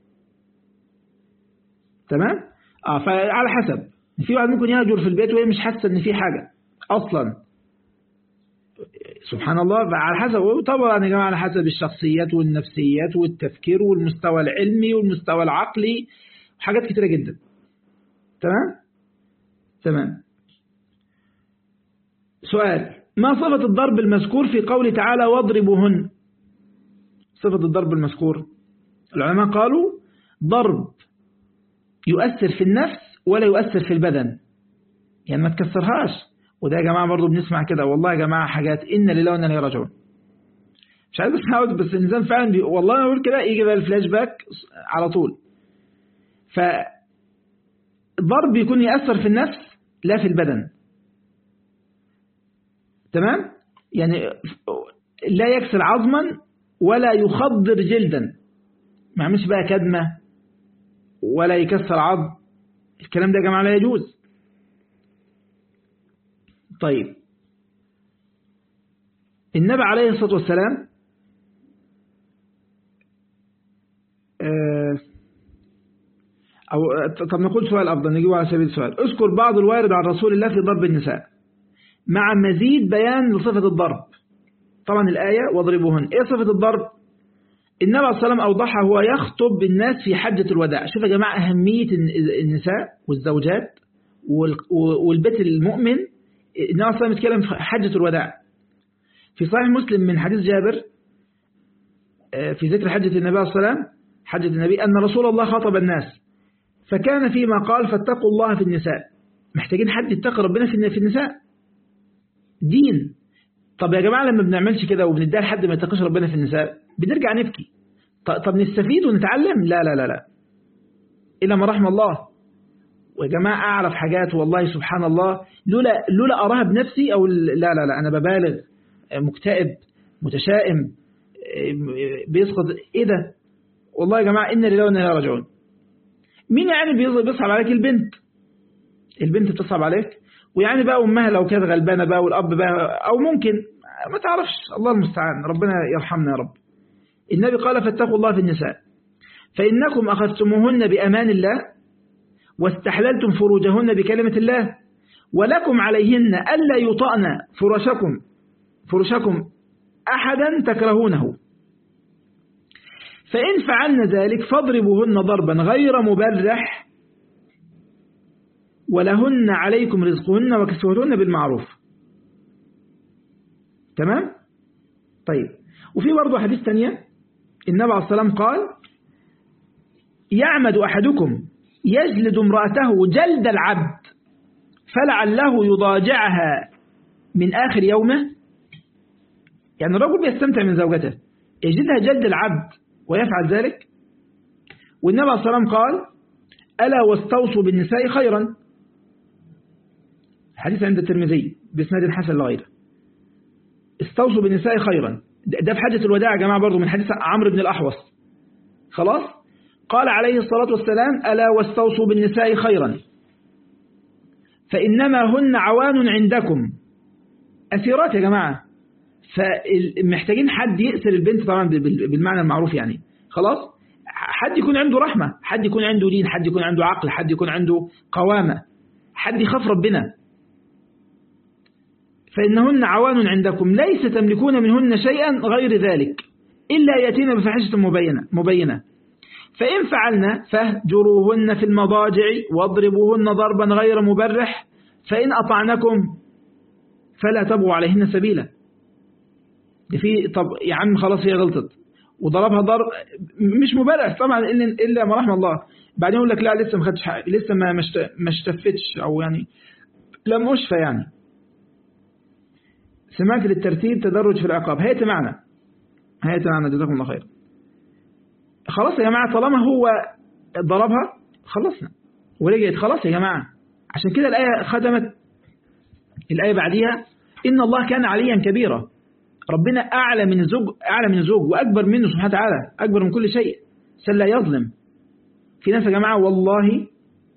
تمام؟ آه فعلى حسب في واحد ممكن يهجر في البيت وهي مش حاسة أن في حاجة أصلا سبحان الله على حسب طبعا يا جماعة على حسب الشخصيات والنفسيات والتفكير والمستوى العلمي والمستوى العقلي حاجات كتيرة جدا تمام تمام سؤال ما صفة الضرب المذكور في قوله تعالى واضربوهن صفة الضرب المذكور العلماء قالوا ضرب يؤثر في النفس ولا يؤثر في البدن يعني ما تكسرهاش وده يا جماعة برضو بنسمع كده والله يا جماعة حاجات إن لله وإنا إليه راجعون مش عايز اسمع بس الإنسان فعلا بي... والله أنا بقول كده يجي بقى الفلاش باك على طول فضرب يكون يأثر في النفس لا في البدن تمام يعني لا يكسر عظما ولا يخضر جلدا ما يعملش بقى كدمة ولا يكسر عظم الكلام ده يا جماعة لا يجوز طيب النبي عليه الصلاة والسلام أو طب نقول سؤال أفضل نجيبه على سبيل السؤال اذكر بعض الوارد عن رسول الله في ضرب النساء مع مزيد بيان لصفة الضرب طبعا الآية واضربوهن إيه صفة الضرب النبي عليه الصلاة والسلام أوضحها هو يخطب الناس في حجة الوداع شوف يا جماعة أهمية النساء والزوجات والبيت المؤمن النبي عليه الصلاة والسلام يتكلم في حجة الوداع في صحيح مسلم من حديث جابر في ذكر حجة النبي عليه الصلاة والسلام حجة النبي أن رسول الله خاطب الناس فكان فيما قال فاتقوا الله في النساء محتاجين حد يتقي ربنا في النساء دين طب يا جماعة لما بنعملش كده وبنديها لحد ما يتقيش ربنا في النساء بنرجع نبكي طب نستفيد ونتعلم لا لا لا لا إلا ما رحم الله ويا جماعة أعرف حاجات والله سبحان الله لولا لولا أراها بنفسي أو لا لا لا أنا ببالغ مكتئب متشائم بيسقط ايه ده والله يا جماعة إن لله وإنا إليه راجعون مين يعني بيصعب عليك البنت البنت بتصعب عليك ويعني بقى أمها لو كانت غلبانة بقى والأب بقى أو ممكن ما تعرفش الله المستعان ربنا يرحمنا يا رب النبي قال فاتقوا الله في النساء فإنكم أخذتموهن بأمان الله واستحللتم فروجهن بكلمة الله ولكم عليهن ألا يطأن فرشكم فرشكم أحدا تكرهونه فإن فعلن ذلك فاضربوهن ضربا غير مبرح ولهن عليكم رزقهن وكسوهن بالمعروف تمام طيب وفي برضه حديث ثانيه النبي عليه الصلاة والسلام قال يعمد أحدكم يجلد امرأته جلد العبد فلعله يضاجعها من آخر يومه يعني الرجل بيستمتع من زوجته يجدها جلد العبد ويفعل ذلك والنبي عليه الصلاة والسلام قال ألا واستوصوا بالنساء خيرا حديث عند الترمذي بإسناد حسن لغيره استوصوا بالنساء خيرا ده في حديث الوداع يا جماعة برضو من حديث عمرو بن الأحوص خلاص قال عليه الصلاة والسلام ألا واستوصوا بالنساء خيرا فإنما هن عوان عندكم أسيرات يا جماعة فمحتاجين حد يأسر البنت طبعا بالمعنى المعروف يعني خلاص حد يكون عنده رحمة حد يكون عنده دين حد يكون عنده عقل حد يكون عنده قوامة حد يخاف ربنا فإنهن عوان عندكم ليس تملكون منهن شيئا غير ذلك إلا يأتين بفحشة مبينة, مبينة فإن فعلنا فاهجروهن في المضاجع واضربوهن ضربا غير مبرح فإن أطعنكم فلا تبغوا عليهن سبيلا في طب يا عم خلاص هي غلطت وضربها ضرب مش مبرح طبعا إلا ما رحم الله بعدين يقول لك لا لسه ما خدش حق لسه ما ما اشتفتش أو يعني لم أشفى يعني سمعت للترتيب تدرج في العقاب هيت معنا هيت معنا جزاكم الله خير خلاص يا جماعة طالما هو ضربها خلصنا ورجعت خلاص يا جماعة عشان كده الآية خدمت الآية بعديها إن الله كان عليا كبيرا ربنا أعلى من الزوج أعلى من الزوج وأكبر منه سبحانه وتعالى أكبر من كل شيء سلا يظلم في ناس يا جماعة والله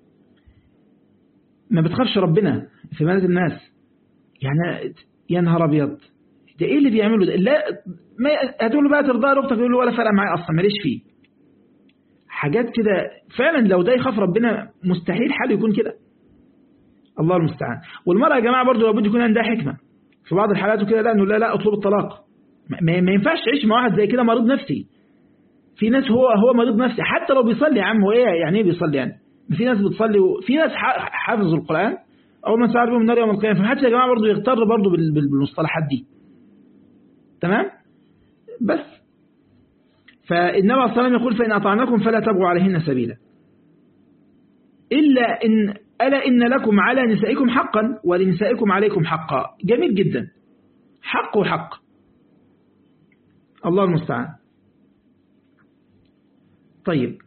ما بتخافش ربنا في بنات الناس يعني يا نهار ابيض ده ايه اللي بيعمله ده لا ما هتقول له بقى ترضى لاختك يقول له ولا فرق معايا اصلا ماليش فيه حاجات كده فعلا لو ده يخاف ربنا مستحيل حاله يكون كده الله المستعان والمرأة يا جماعة برضه لابد يكون عندها حكمة في بعض الحالات وكده لا انه لا لا اطلب الطلاق ما, ما ينفعش تعيش مع واحد زي كده مريض نفسي في ناس هو هو مريض نفسي حتى لو بيصلي يا عم هو ايه يعني ايه بيصلي يعني في ناس بتصلي في ناس حافظ القرآن أول ما سعر بهم النار يوم القيامة فحتى يا جماعة برضو يغتر برضو بالمصطلحات دي تمام بس فالنبي عليه الصلاة يقول فإن أطعناكم فلا تبغوا عليهن سبيلا إلا إن ألا إن لكم على نسائكم حقا ولنسائكم عليكم حقا جميل جدا حق وحق الله المستعان طيب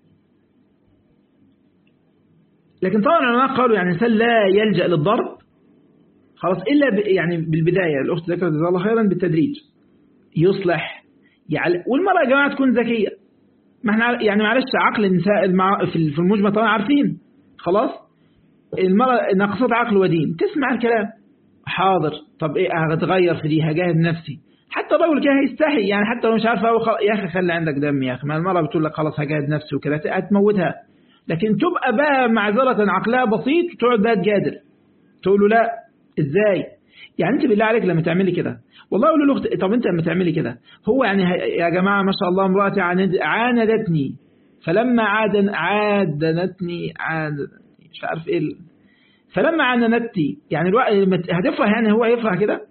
لكن طبعا العلماء قالوا يعني الإنسان لا يلجأ للضرب خلاص إلا يعني بالبداية الأخت ذكرت جزاها الله خيرا بالتدريج يصلح يعني والمرأة يا جماعة تكون ذكية ما احنا يعني معلش عقل النساء في المجمل طبعا عارفين خلاص المرأة ناقصات عقل ودين تسمع الكلام حاضر طب ايه هتغير في دي هجاهد نفسي حتى الراجل كده هيستحي يعني حتى لو مش عارف يا اخي خلي عندك دم يا اخي ما المرأة بتقول لك خلاص هجاهد نفسي وكده هتموتها لكن تبقى بقى معذرة عقلها بسيط تقعد بقى تجادل تقول له لا ازاي يعني انت بالله عليك لما تعملي كده والله اقول له اختي طب انت لما تعملي كده هو يعني يا جماعة ما شاء الله امرأتي عاندتني فلما عادن عادنتني عادنتني مش عارف ايه فلما عاندتني يعني الوقت هتفرح يعني هو يفرح كده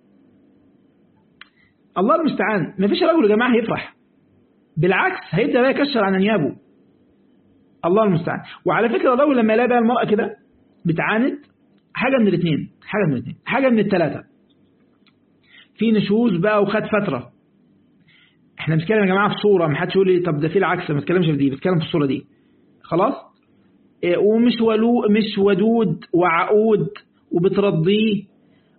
الله المستعان ما فيش رجل يا جماعة هيفرح بالعكس هيبدأ بقى يكشر عن انيابه الله المستعان وعلى فكرة الرجل لما يلاقي بقى المرأة كده بتعاند حاجة من الاثنين حاجة من الاثنين حاجة من الثلاثة في نشوز بقى وخد فترة احنا بنتكلم يا جماعة في صورة ما حدش يقول لي طب ده في العكس ما بتكلمش في دي بتكلم في الصورة دي خلاص إيه ومش ولو مش ودود وعقود وبترضيه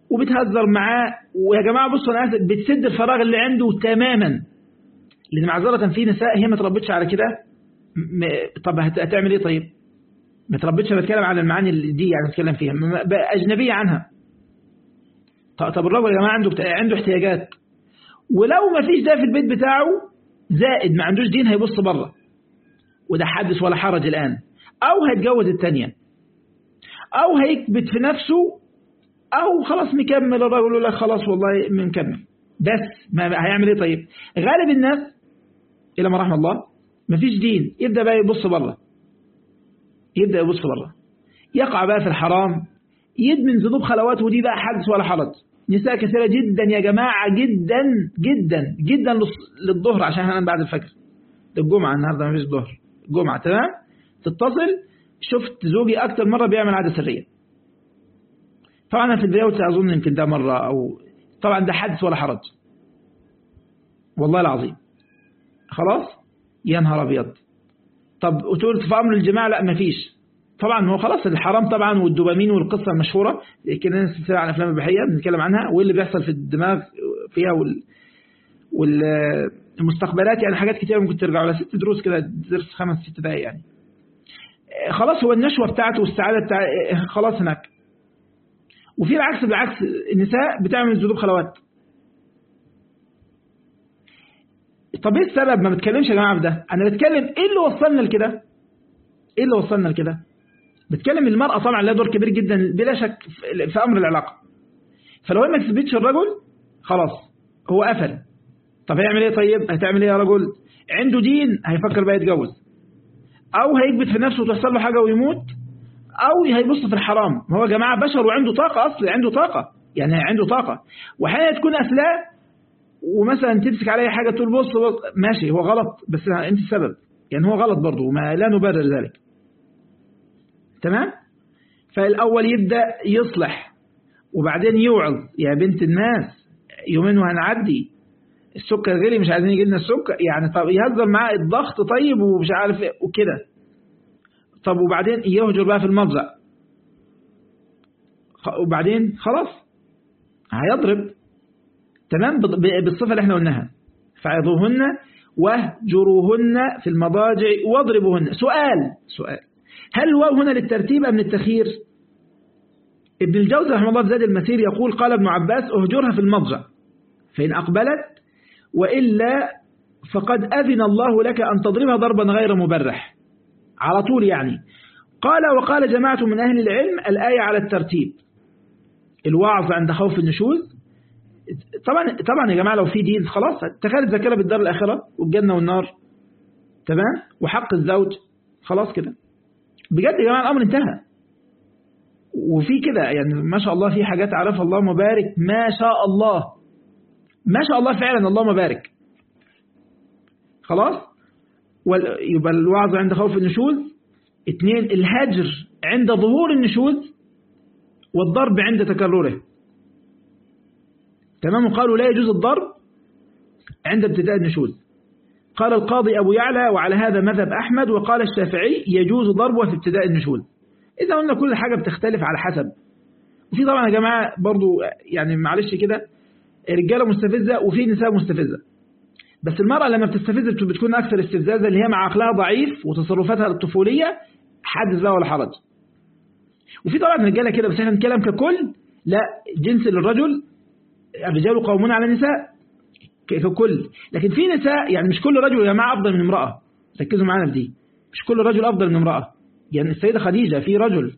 وبتهزر معاه ويا جماعة بصوا أنا آسف بتسد الفراغ اللي عنده تماما لأن معذرة في نساء هي ما تربتش على كده م- طب هت- هتعمل إيه طيب ما تربتش أنا بتكلم عن المعاني اللي دي يعني بتكلم فيها م- بقى أجنبية عنها ط- طب الراجل يا جماعة عنده بت- عنده احتياجات ولو ما فيش ده في البيت بتاعه زائد ما عندوش دين هيبص بره وده حدث ولا حرج الآن أو هيتجوز التانية أو هيكبت في نفسه أو خلاص مكمل الراجل يقول لك خلاص والله مكمل بس ما هيعمل إيه طيب غالب الناس إلى ما رحم الله مفيش دين يبدأ بقى يبص بره يبدأ يبص بره يقع بقى في الحرام يدمن ذنوب خلوات ودي بقى حدث ولا حرج نساء كثيرة جدا يا جماعة جدا جدا جدا للص- للظهر عشان احنا بعد الفجر ده الجمعة النهاردة مفيش ظهر الجمعة تمام تتصل شفت زوجي أكتر مرة بيعمل عادة سرية طبعا أنا في البداية أظن يمكن ده مرة أو طبعا ده حدث ولا حرج والله العظيم خلاص يا نهار أبيض طب وتقول في أمر الجماعة لا مفيش طبعا هو خلاص الحرام طبعا والدوبامين والقصة المشهورة كنا سلسلة عن الأفلام الإباحية بنتكلم عنها واللي بيحصل في الدماغ فيها وال والمستقبلات يعني حاجات كتير ممكن ترجعوا لها ست دروس كده درس خمس ست دقايق يعني خلاص هو النشوة بتاعته والسعادة بتاع خلاص هناك وفي العكس بالعكس النساء بتعمل ذنوب خلوات طب ايه السبب ما بتكلمش يا جماعه في ده انا بتكلم ايه اللي وصلنا لكده ايه اللي وصلنا لكده بتكلم المرأة طبعا لها دور كبير جدا بلا شك في امر العلاقة فلو هي ما كسبتش الرجل خلاص هو قفل طب هيعمل ايه طيب هتعمل ايه يا رجل عنده دين هيفكر بقى يتجوز او هيكبت في نفسه وتحصل له حاجة ويموت او هيبص في الحرام هو يا جماعة بشر وعنده طاقة اصلا عنده طاقة يعني عنده طاقة واحيانا تكون افلاه ومثلا تمسك عليه حاجة تقول بص, بص ماشي هو غلط بس انت السبب يعني هو غلط برضه وما لا نبرر ذلك تمام فالأول يبدأ يصلح وبعدين يوعظ يا بنت الناس يومين وهنعدي السكر غلي مش عايزين يجي لنا السكر يعني طب يهزر معاه الضغط طيب ومش عارف ايه وكده طب وبعدين يهجر بقى في المفزع وبعدين خلاص هيضرب تمام بالصفة اللي احنا قلناها فعظوهن واهجروهن في المضاجع واضربوهن سؤال سؤال هل الواو هنا للترتيب أم للتخيير ابن الجوزي رحمه الله في زاد المسير يقول قال ابن عباس اهجرها في المضجع فإن أقبلت وإلا فقد أذن الله لك أن تضربها ضربا غير مبرح على طول يعني قال وقال جماعة من أهل العلم الآية على الترتيب الوعظ عند خوف النشوز طبعا طبعا يا جماعة لو في دين خلاص تخيل ذكرة بالدار الآخرة والجنة والنار تمام وحق الزوج خلاص كده بجد يا جماعة الأمر انتهى وفي كده يعني ما شاء الله في حاجات عرفها الله مبارك ما شاء الله ما شاء الله فعلا الله مبارك خلاص يبقى الوعظ عند خوف النشوز اثنين الهجر عند ظهور النشوز والضرب عند تكرره تمام قالوا لا يجوز الضرب عند ابتداء النشوز قال القاضي أبو يعلى وعلى هذا مذهب أحمد وقال الشافعي يجوز ضربه في ابتداء النشوز إذا قلنا كل حاجة بتختلف على حسب وفي طبعا يا جماعة برضو يعني معلش كده رجالة مستفزة وفي نساء مستفزة بس المرأة لما بتستفز بتكون أكثر استفزازا اللي هي مع عقلها ضعيف وتصرفاتها الطفولية حدث بقى ولا حرج وفي طبعا رجالة كده بس احنا بنتكلم ككل لا جنس للرجل الرجال قومون على النساء ككل لكن في نساء يعني مش كل رجل يا جماعة أفضل من امرأة ركزوا معانا في دي مش كل رجل أفضل من امرأة يعني السيدة خديجة في رجل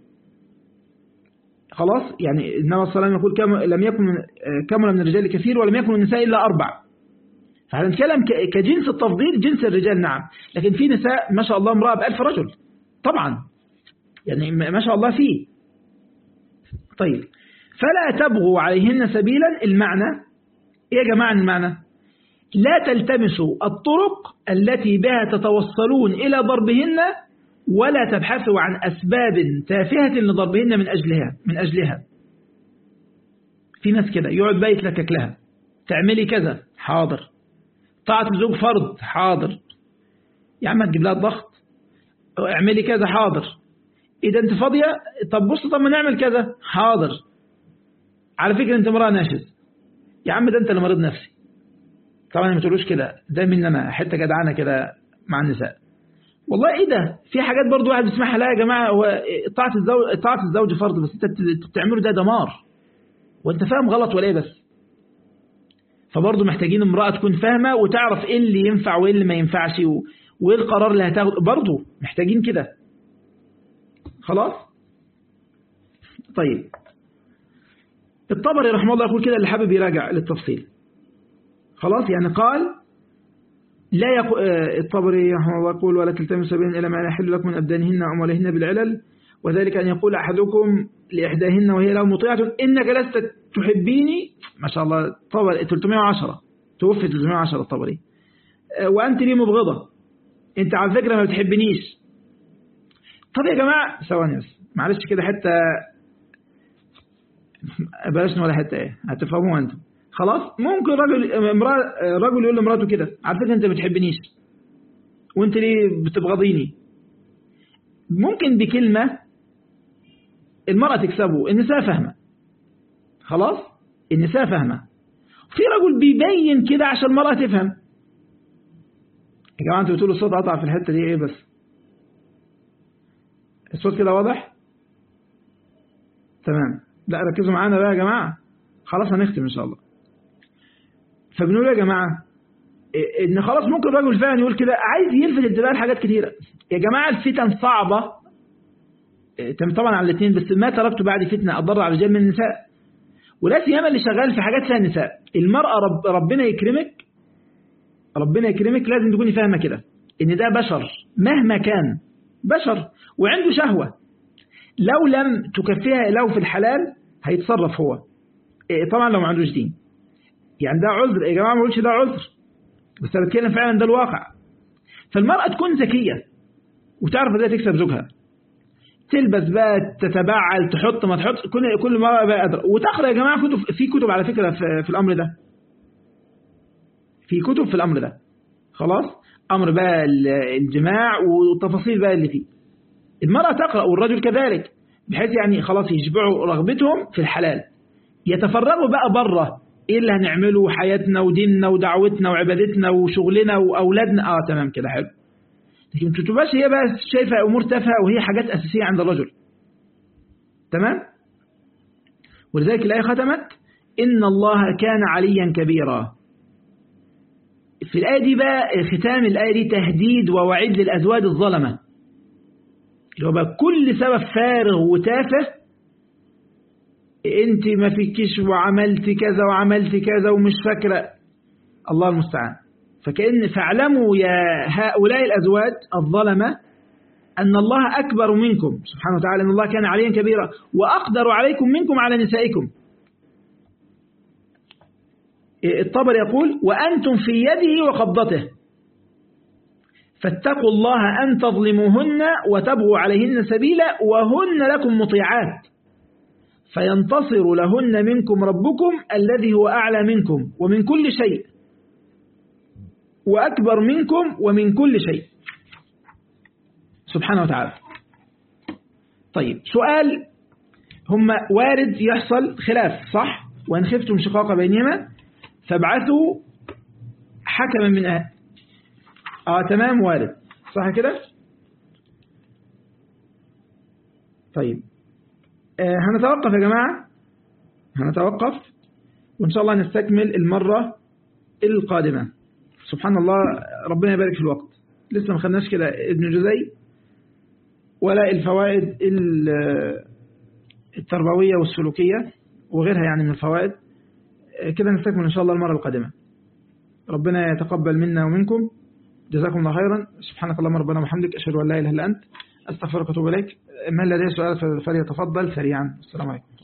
خلاص يعني النبي صلى الله عليه وسلم يقول كم لم يكن كمل من الرجال كثير ولم يكن من النساء إلا أربع فهنتكلم كجنس التفضيل جنس الرجال نعم لكن في نساء ما شاء الله امرأة بألف رجل طبعا يعني ما شاء الله فيه طيب فلا تبغوا عليهن سبيلا المعنى ايه يا جماعة المعنى لا تلتمسوا الطرق التي بها تتوصلون إلى ضربهن ولا تبحثوا عن أسباب تافهة لضربهن من أجلها من أجلها في ناس كده يقعد بقى يتلكك لها تعملي كذا حاضر طاعة الزوج فرض حاضر يا عم تجيب لها الضغط اعملي كذا حاضر إذا أنت فاضية طب بص طب ما نعمل كذا حاضر على فكرة أنت امرأة ناشز يا عم ده أنت اللي مريض نفسي طبعا ما تقولوش كده ده من أنا حتة جدعانة كده مع النساء والله ايه ده في حاجات برضو واحد بيسمعها لا يا جماعه هو طاعه الزوج طاعه الزوج فرض بس انت بتعمله ده دمار وانت فاهم غلط ولا ايه بس فبرضه محتاجين امرأة تكون فاهمة وتعرف ايه اللي ينفع وايه اللي ما ينفعش وايه القرار اللي هتاخده برضه محتاجين كده خلاص طيب الطبري رحمه الله يقول كده اللي حابب يراجع للتفصيل خلاص يعني قال لا يقول الطبري رحمه الله يقول ولا تلتمسوا بين إلى ما لا يحل لكم من أبدانهن أموالهن بالعلل وذلك أن يقول أحدكم لإحداهن وهي له مطيعة إنك لست تحبيني ما شاء الله طبري 310 توفي 310 الطبري وأنت لي مبغضة أنت على فكرة ما بتحبنيش طب يا جماعة ثواني بس معلش كده حتى بلاش ولا حتى ايه هتفهموها انتم خلاص ممكن رجل امرأة رجل يقول لمراته كده على فكرة انت ما بتحبنيش وانت ليه بتبغضيني ممكن بكلمة المرأة تكسبه النساء فاهمة خلاص النساء فاهمة في رجل بيبين كده عشان المرأة تفهم يا جماعة انتوا بتقولوا الصوت قطع في الحتة دي ايه بس الصوت كده واضح تمام لا ركزوا معانا بقى يا جماعة خلاص هنختم ان شاء الله فبنقول يا جماعة ان خلاص ممكن الرجل فعلا يقول كده عايز يلفت انتباه لحاجات كتيرة يا جماعة الفتن صعبة طبعا على الاثنين بس ما تركت بعد فتنة أضر على الرجال من النساء ولا سيما اللي شغال في حاجات فيها نساء المرأة رب ربنا يكرمك ربنا يكرمك لازم تكوني فاهمة كده ان ده بشر مهما كان بشر وعنده شهوة لو لم تكفيها له في الحلال هيتصرف هو طبعا لو ما عندوش دين يعني ده عذر يا جماعة ما بقولش ده عذر بس انا بتكلم فعلا ده الواقع فالمرأة تكون ذكية وتعرف ازاي تكسب زوجها تلبس بقى تتبعل تحط ما تحط كل كل مرة بقى قادرة وتقرا يا جماعة كتب في كتب على فكرة في, في الأمر ده في كتب في الأمر ده خلاص أمر بقى الجماع والتفاصيل بقى اللي فيه المرأة تقرأ والرجل كذلك بحيث يعني خلاص يشبعوا رغبتهم في الحلال يتفرغوا بقى بره ايه اللي هنعمله حياتنا وديننا ودعوتنا وعبادتنا وشغلنا واولادنا اه تمام كده حلو لكن ما تبقاش هي بقى شايفه امور تافهه وهي حاجات اساسيه عند الرجل تمام ولذلك الايه ختمت ان الله كان عليا كبيرا في الايه دي بقى ختام الايه دي تهديد ووعيد للازواج الظلمه اللي هو بقى كل سبب فارغ وتافه انت ما فيكيش وعملت كذا وعملت كذا ومش فاكرة الله المستعان فكأن فاعلموا يا هؤلاء الأزواج الظلمة أن الله أكبر منكم سبحانه وتعالى أن الله كان عليا كبيرا وأقدر عليكم منكم على نسائكم الطبر يقول وأنتم في يده وقبضته فاتقوا الله أن تظلموهن وتبغوا عليهن سبيلا وهن لكم مطيعات فينتصر لهن منكم ربكم الذي هو أعلى منكم ومن كل شيء وأكبر منكم ومن كل شيء سبحانه وتعالى طيب سؤال هم وارد يحصل خلاف صح وإن خفتم شقاق بينهما فابعثوا حكما من أهل آه تمام وارد صح كده طيب آه هنتوقف يا جماعة هنتوقف وإن شاء الله نستكمل المرة القادمة سبحان الله ربنا يبارك في الوقت لسه ما خدناش كده ابن جزي ولا الفوائد التربوية والسلوكية وغيرها يعني من الفوائد كده نستكمل إن شاء الله المرة القادمة ربنا يتقبل منا ومنكم جزاكم الله خيرا سبحانك اللهم ربنا وبحمدك أشهد أن لا إله إلا أنت أستغفرك وأتوب إليك من لديه سؤال فليتفضل سريعا السلام عليكم